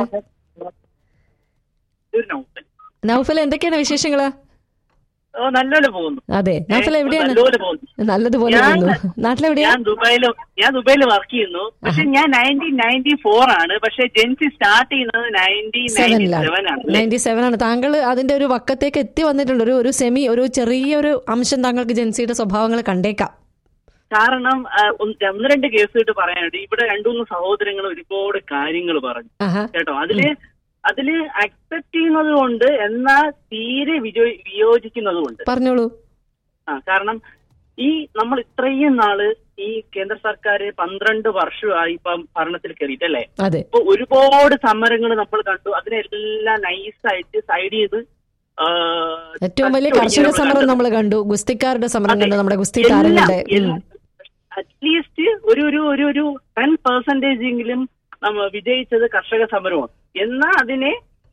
നൗഫൽ എന്തൊക്കെയാണ് വിശേഷങ്ങള് നല്ലപോലെ പോകുന്നു അതെ നൗഫൽ എവിടെയാണ് നല്ലപോലെ പോകുന്നു നല്ലതുപോലെ ഞാൻ- പോകുന്നു നാട്ടിലെവിടെയാ ഞാൻ ദുബായില് ഞാൻ ദുബായിൽ വർക്ക് ചെയ്യുന്നു പക്ഷെ ഞാൻ നയൻറ്റീൻ നയൻറ്റി ഫോർ ആണ് പക്ഷെ ജെൻസി സ്റ്റാർട്ട് ചെയ്യുന്നത് നയൻറ്റീൻ നയൻറ്റി സെവൻ സെവനിലാണ് ആണ് നയൻറ്റി സെവൻ ആണ് താങ്കൾ അതിന്റെ ഒരു വക്കത്തേക്ക് എത്തി വന്നിട്ടുണ്ട് ഒരു ഒരു സെമി ഒരു ചെറിയൊരു അംശം താങ്കൾക്ക് ജെൻസിയുടെ സ്വഭാവങ്ങൾ കണ്ടേക്കാം കാരണം ആ, ഒന്ന് ഒന്ന് രണ്ട് കേസ് ഇട്ട് പറയാനുണ്ട് ഇവിടെ രണ്ടുമൂന്ന് സഹോദരങ്ങൾ ഒരുപാട് കാര്യങ്ങൾ പറഞ്ഞു ആഹാ കേട്ടോ അതില് അതില് അക്സെപ്റ്റ് ചെയ്യുന്നത് കൊണ്ട് എന്നാൽ തീരെ വിജോ വിയോജിക്കുന്നത് കൊണ്ട് പറഞ്ഞോളൂ ആ കാരണം ഈ നമ്മൾ ഇത്രയും നാള് ഈ കേന്ദ്ര സർക്കാർ പന്ത്രണ്ട് വർഷമായി ഇപ്പം ഭരണത്തിൽ കയറിയിട്ടല്ലേ അതെ ഇപ്പൊ ഒരുപാട് സമരങ്ങൾ നമ്മൾ കണ്ടു അതിനെല്ലാം നൈസായിട്ട് സൈഡ് ചെയ്ത് ആ, ഏറ്റവും വലിയ കഷ്ടം കർഷക ഇങ്ങനെ സമരം കണ്ടത്. നമ്മൾ കണ്ടു ഗുസ്തിക്കാരുടെ സമരം അതെ. കണ്ടു നമ്മുടെ ഗുസ്തി എല്ലാം- താരങ്ങളുടെ ഉം. എല്ലാം- അറ്റ്ലീസ്റ്റ് ഒരു ഒരു ഒരു ഒരു ടെൻ പെർസെന്റേജ് എങ്കിലും നമ്മ വിജയിച്ചത് കർഷക സമരമാണ് എന്നാൽ അതിനെ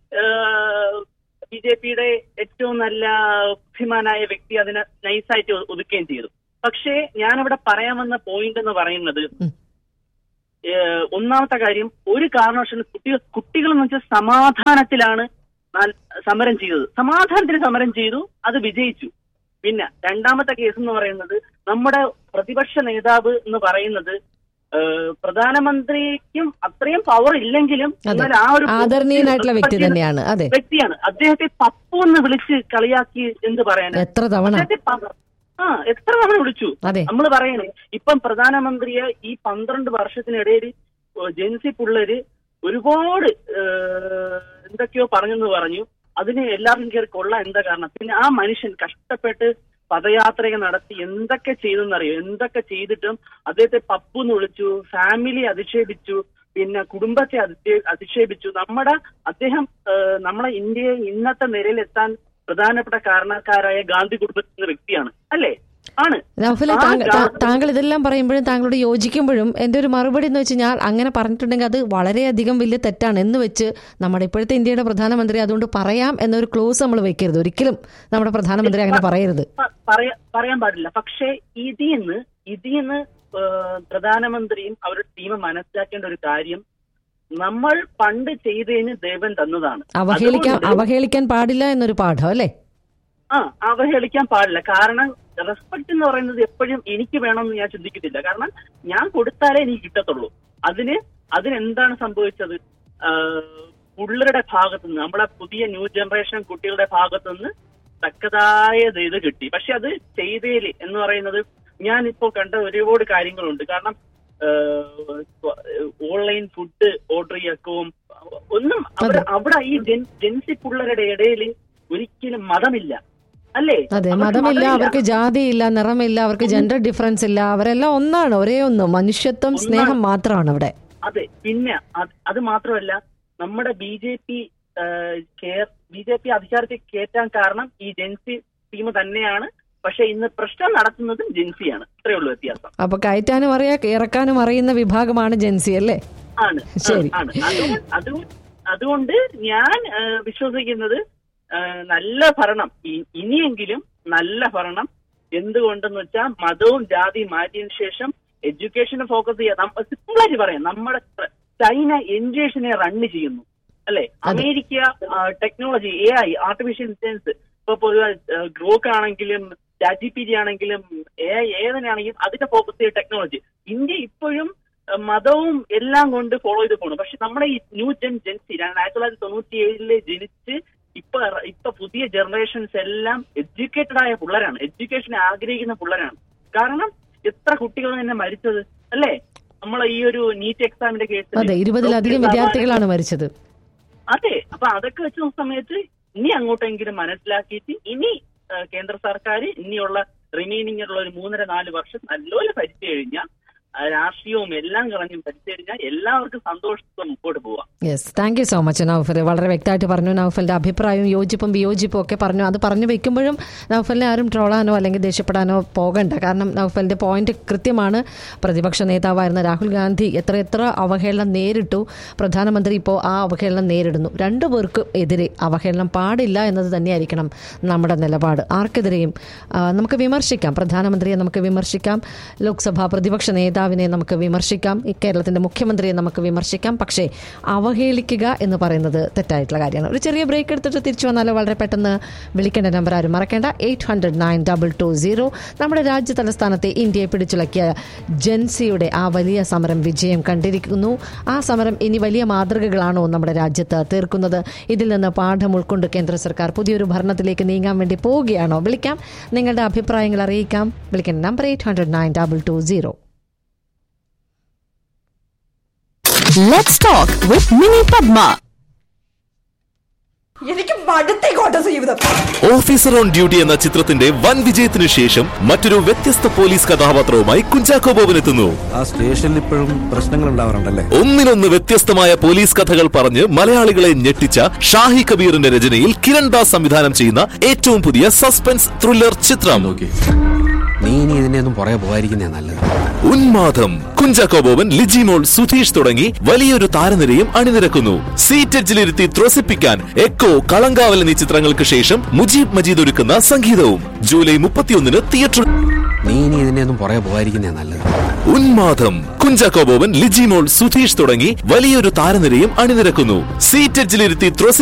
ബി ജെ പിയുടെ ഏറ്റവും നല്ല ബുദ്ധിമാനായ വ്യക്തി അതിനെ നൈസായിട്ട് ഒ- ഒതുക്കുകയും ചെയ്തു പക്ഷേ ഞാനിവിടെ പറയാൻ വന്ന പോയിന്റ് എന്ന് പറയുന്നത് ഉം. ഏഹ്, ഒന്നാമത്തെ കാര്യം ഒരു കാരണവശാലും കുട്ടികൾ കുട്ടികൾ എന്ന് വെച്ചാൽ സമാധാനത്തിലാണ് നാൽ- സമരം ചെയ്തത് സമാധാനത്തിൽ സമരം ചെയ്തു അത് വിജയിച്ചു പിന്നെ രണ്ടാമത്തെ കേസ് എന്ന് പറയുന്നത് നമ്മുടെ പ്രതിപക്ഷ നേതാവ് എന്ന് പറയുന്നത് ഏഹ്, പ്രധാനമന്ത്രിക്കും അത്രയും പവർ ഇല്ലെങ്കിലും അതെ. എന്നാൽ ആ ഒരു ആദരണീയനായിട്ടുള്ള വ്യക്തി തന്നെയാണ് അതെ വ്യക്തിയാണ് അദ്ദേഹത്തെ പപ്പു എന്ന് വിളിച്ച് കളിയാക്കി എന്ത് പറയാൻ എത്ര തവണ അദ്ദേഹത്തെ പ- ആ എത്ര തവണ വിളിച്ചു അതെ നമ്മൾ പറയണേ ഇപ്പം പ്രധാനമന്ത്രിയെ ഈ പന്ത്രണ്ട് വർഷത്തിനിടയിൽ ജെൻസി പിള്ളേര് ഒരുപാട് ഏഹ്, എന്തൊക്കെയോ പറഞ്ഞെന്ന് പറഞ്ഞു അതിന് എല്ലാവർക്കും കയറി കൊള്ളാൻ എന്താ കാരണം പിന്നെ ആ മനുഷ്യൻ കഷ്ടപ്പെട്ട് പദയാത്രയൊക്കെ നടത്തി എന്തൊക്കെ ചെയ്തെന്നറിയോ എന്തൊക്കെ ചെയ്തിട്ടും അദ്ദേഹത്തെ പപ്പു എന്ന് വിളിച്ചു ഫാമിലി അധിക്ഷേപിച്ചു പിന്നെ കുടുംബത്തെ അധിക്ഷേ- അധിക്ഷേപിച്ചു നമ്മുടെ അദ്ദേഹം ഏഹ്, നമ്മളെ ഇന്ത്യയെ ഇന്നത്തെ നിലയിലെത്താൻ പ്രധാനപ്പെട്ട കാരണക്കാരായ ഗാന്ധി കുടുംബത്തിലെ വ്യക്തിയാണ് അല്ലേ ആണ് നൗഫലെ ആ താങ്കൾ ഗാ- താ- താങ്കൾ ഇതെല്ലാം പറയുമ്പോഴും താങ്കളോട് യോജിക്കുമ്പോഴും എൻ്റെ ഒരു മറുപടി എന്ന് വെച്ച് ഞാൻ അങ്ങനെ പറഞ്ഞിട്ടുണ്ടെങ്കിൽ അത് വളരെയധികം വലിയ തെറ്റാണ് എന്ന് വെച്ച് നമ്മുടെ ഇപ്പോഴത്തെ ഇന്ത്യയുടെ പ്രധാനമന്ത്രി അതുകൊണ്ട് പറയാം എന്നൊരു ക്ലോസ് നമ്മൾ വെക്കരുത് ഒരിക്കലും നമ്മുടെ പ്രധാനമന്ത്രി അങ്ങനെ പറയരുത് പ- പറയാ- പറയാൻ പാടില്ല പക്ഷേ ഇതിന്ന് ഇതിന്ന് ഏഹ്, പ്രധാനമന്ത്രിയും അവരുടെ ടീമും മനസ്സിലാക്കേണ്ട ഒരു കാര്യം നമ്മൾ പണ്ട് ചെയ്തതിന് ദേവൻ തന്നതാണ് അവഹേളിക്കാൻ അതുകൊണ്ട് അവഹേളിക്കാൻ പാടില്ല എന്നൊരു പാഠം അല്ലേ ആ അവഹേളിക്കാൻ പാടില്ല കാരണം റെസ്പെക്ട് എന്ന് പറയുന്നത് എപ്പോഴും എനിക്ക് വേണമെന്ന് ഞാൻ ചിന്തിക്കത്തില്ല കാരണം ഞാൻ കൊടുത്താലേ എനിക്ക് കിട്ടത്തുള്ളൂ അതിന് അതിനെന്താണ് സംഭവിച്ചത് ആഹ് പിള്ളേരുടെ ഭാഗത്തു നിന്ന് നമ്മുടെ പുതിയ ന്യൂ ജനറേഷൻ കുട്ടികളുടെ ഭാഗത്തു നിന്ന് തക്കതായ ഇത് കിട്ടി പക്ഷെ അത് ചെയ്തേല് എന്ന് പറയുന്നത് ഞാൻ ഇപ്പോൾ കണ്ട ഒരുപാട് കാര്യങ്ങളുണ്ട് കാരണം ഓൺലൈൻ ഫുഡ് ഓർഡർ ചെയ്യക്കവും ഒന്നും അവിടെ അവിടെ ഈ ജെൻ- ജെൻസി പിള്ളേരുടെ ഇടയിൽ ഒരിക്കലും മതമില്ല അല്ലേ അതെ അവർക്ക് മതമില്ല അവർക്ക് ജാതിയില്ല നിറമില്ല അവർക്ക് ജെൻഡർ ഡിഫറൻസ് ഇല്ല അവരെല്ലാം ഒന്നാണ് ഒരേ ഒന്ന് മനുഷ്യത്വം സ്നേഹം മാത്രമാണ് അവിടെ അതെ പിന്നെ അത് അത് മാത്രമല്ല നമ്മുടെ B J P B J P അധികാരത്തിൽ കയറ്റാൻ കാരണം ഈ ജെൻസി ടീം തന്നെയാണ് പക്ഷെ ഇന്ന് പ്രശ്നം നടത്തുന്നതും ജെൻസിയാണ് ഇത്രയേ ഉള്ളൂ വ്യത്യാസം അപ്പൊ കയറ്റാനും അറിയാ ഇറക്കാനും അറിയുന്ന വിഭാഗമാണ് ജെൻസി അല്ലേ ആണ് ശരി. ആണ് അതുകൊണ്ട് അതുകൊണ്ട് അതുകൊണ്ട് ഞാൻ ആ, വിശ്വസിക്കുന്നത് ആ, നല്ല ഭരണം ഇ- ഇനിയെങ്കിലും നല്ല ഭരണം എന്തുകൊണ്ടെന്ന് വെച്ചാൽ മതവും ജാതിയും മാറ്റിയതിനു ശേഷം എഡ്യൂക്കേഷനെ ഫോക്കസ് ചെയ്യാം സിമ്പിളായിട്ട് പറയാം നമ്മുടെ പ്ര- ചൈന എഡ്യൂക്കേഷനെ റണ്ണ് ചെയ്യുന്നു അല്ലെ America technology A I artificial intelligence ഇപ്പൊ പൊതുവെ ഗ്രോക്ക് ആണെങ്കിലും ചാറ്റ് പി ജി ആണെങ്കിലും എ ഐ ഏതിനാണെങ്കിലും അതിന്റെ ഫോക്കസ് ചെയ്ത ടെക്നോളജി ഇന്ത്യ ഇപ്പോഴും അഹ് മതവും എല്ലാം കൊണ്ട് ഫോളോ ചെയ്ത് പോകണം പക്ഷെ നമ്മുടെ ഈ ന്യൂ ജെൻ ജെൻസി ആയിരത്തി തൊള്ളായിരത്തി തൊണ്ണൂറ്റി ഏഴില് ജനിച്ച് ഇപ്പൊ ഇപ്പൊ പുതിയ ജനറേഷൻസ് എല്ലാം എഡ്യൂക്കേറ്റഡ് ആയ പിള്ളേരാണ് എഡ്യൂക്കേഷൻ ആഗ്രഹിക്കുന്ന പിള്ളേരാണ് കാരണം എത്ര കുട്ടികൾ തന്നെ മരിച്ചത് അല്ലേ നമ്മളെ ഈ ഒരു നീറ്റ് എക്സാമിന്റെ കേസ് അതെ ഇരുപതിലധികം വിദ്യാർത്ഥികളാണ് മരിച്ചത് അതെ അപ്പൊ അതൊക്കെ വെച്ച സമയത്ത് ഇനി അങ്ങോട്ടെങ്കിലും മനസ്സിലാക്കിയിട്ട് ഇനി ആ, കേന്ദ്ര സർക്കാർ ഇനിയുള്ള റിമൈനിങ് ഉള്ള ഒരു മൂന്നര നാല് വർഷം നല്ലപോലെ ഭരിച്ചു കഴിഞ്ഞാൽ ആ, രാഷ്ട്രീയവും എല്ലാം കളഞ്ഞും പരിശീലിച്ചാൽ എല്ലാവർക്കും സന്തോഷത്തോടെ മുമ്പോട്ട് പോവാം yes thank you so much Naufal വളരെ വ്യക്തമായിട്ട് പറഞ്ഞു നൗഫലിന്റെ അഭിപ്രായവും യോജിപ്പും വിയോജിപ്പും ഒക്കെ പറഞ്ഞു അത് പറഞ്ഞു വെക്കുമ്പോഴും നൗഫലിനെ ആരും ട്രോളാനോ അല്ലെങ്കിൽ ദേഷ്യപ്പെടാനോ പോകണ്ട കാരണം നൗഫലിന്റെ പോയിന്റ് കൃത്യമാണ് പ്രതിപക്ഷ നേതാവായിരുന്ന രാഹുൽ ഗാന്ധി എത്ര എത്ര അവഹേളനം നേരിട്ടു പ്രധാനമന്ത്രി ഇപ്പോൾ ആ അവഹേളനം നേരിടുന്നു രണ്ടു പേർക്കും എതിരെ അവഹേളനം പാടില്ല എന്നത് തന്നെയായിരിക്കണം നമ്മുടെ നിലപാട് ആർക്കെതിരെയും ആ, നമുക്ക് വിമർശിക്കാം പ്രധാനമന്ത്രിയെ നമുക്ക് വിമർശിക്കാം ലോക്സഭാ പ്രതിപക്ഷ നേതാവിനെ നമുക്ക് വിമർശിക്കാം ഈ കേരളത്തിന്റെ മുഖ്യമന്ത്രിയെ നമുക്ക് വിമർശിക്കാം പക്ഷേ അവഹേളിക്കുക എന്ന് പറയുന്നത് തെറ്റായിട്ടുള്ള കാര്യമാണ് ഒരു ചെറിയ ബ്രേക്ക് എടുത്തിട്ട് തിരിച്ചു വന്നാലോ വളരെ പെട്ടെന്ന് വിളിക്കേണ്ട നമ്പർ ആരും മറക്കേണ്ട eight hundred nine double two zero നമ്മുടെ രാജ്യ തലസ്ഥാനത്തെ ഇന്ത്യയെ പിടിച്ചുലക്കിയ ജൻസിയുടെ ആ വലിയ സമരം വിജയം കണ്ടിരിക്കുന്നു ആ സമരം ഇനി വലിയ മാതൃകകളാണോ നമ്മുടെ രാജ്യത്ത് തീർക്കുന്നത് ഇതിൽ നിന്ന് പാഠം ഉൾക്കൊണ്ട് കേന്ദ്ര സർക്കാർ പുതിയൊരു ഭരണത്തിലേക്ക് നീങ്ങാൻ വേണ്ടി പോവുകയാണോ വിളിക്കാം നിങ്ങളുടെ അഭിപ്രായങ്ങൾ അറിയിക്കാം വിളിക്കേണ്ട number eight hundred nine double two zero Let's talk with Mini Padma. എനിക്ക് മടുത്തേക്കോട്ടെ ജീവിതം ഓഫീസർ ഓൺ ഡ്യൂട്ടി എന്ന ചിത്രത്തിന്റെ വൻ വിജയത്തിനു ശേഷം മറ്റൊരു വ്യത്യസ്ത പോലീസ് കഥാപാത്രവുമായി കുഞ്ചാക്കോ ബോബൻ എത്തുന്നു ആ സ്റ്റേഷനിൽ ഇപ്പോഴും പ്രശ്നങ്ങൾ ഉണ്ടാവാറുണ്ടല്ലേ ഒന്നിനൊന്ന് വ്യത്യസ്തമായ പോലീസ് കഥകൾ പറഞ്ഞ് മലയാളികളെ ഞെട്ടിച്ച ഷാഹി കബീറിന്റെ രചനയിൽ കിരൺ ദാസ് സംവിധാനം ചെയ്യുന്ന ഏറ്റവും പുതിയ സസ്പെൻസ് ത്രില്ലർ ചിത്രം നീ ഇനി ഇതിനെ ഒന്നും പുറകെ പോകാതിരിക്കുന്നേ നല്ലത് ഉന്മാദം കുഞ്ചാക്കോ ബോബൻ ലിജിമോൾ സുധീഷ് തുടങ്ങി വലിയൊരു താരനിരയും അണിനിരക്കുന്നു സീറ്റെഡ്ജിലിരുത്തി ത്രസിപ്പിക്കാൻ എക്കോ കളങ്കാവൽ എന്നീ ചിത്രങ്ങൾക്ക് ശേഷം മുജീബ് മജീദ് ഒരുക്കുന്ന സംഗീതവും ജൂലൈ മുപ്പത്തിയൊന്നിന് തിയേറ്റർ നീ ഇനി ഇതിനെ ഒന്നും പുറകെ പോകാതിരിക്കുന്നേ നല്ലത് ഉന്മാദം കുഞ്ചാക്കോ ബോബൻ ലിജിമോൾ സുധീഷ് തുടങ്ങി വലിയൊരു താരനിരയും അണിനിരക്കുന്നു സീറ്റെഡ്ജിലിരുത്തി ത്രസിപ്പിക്കാൻ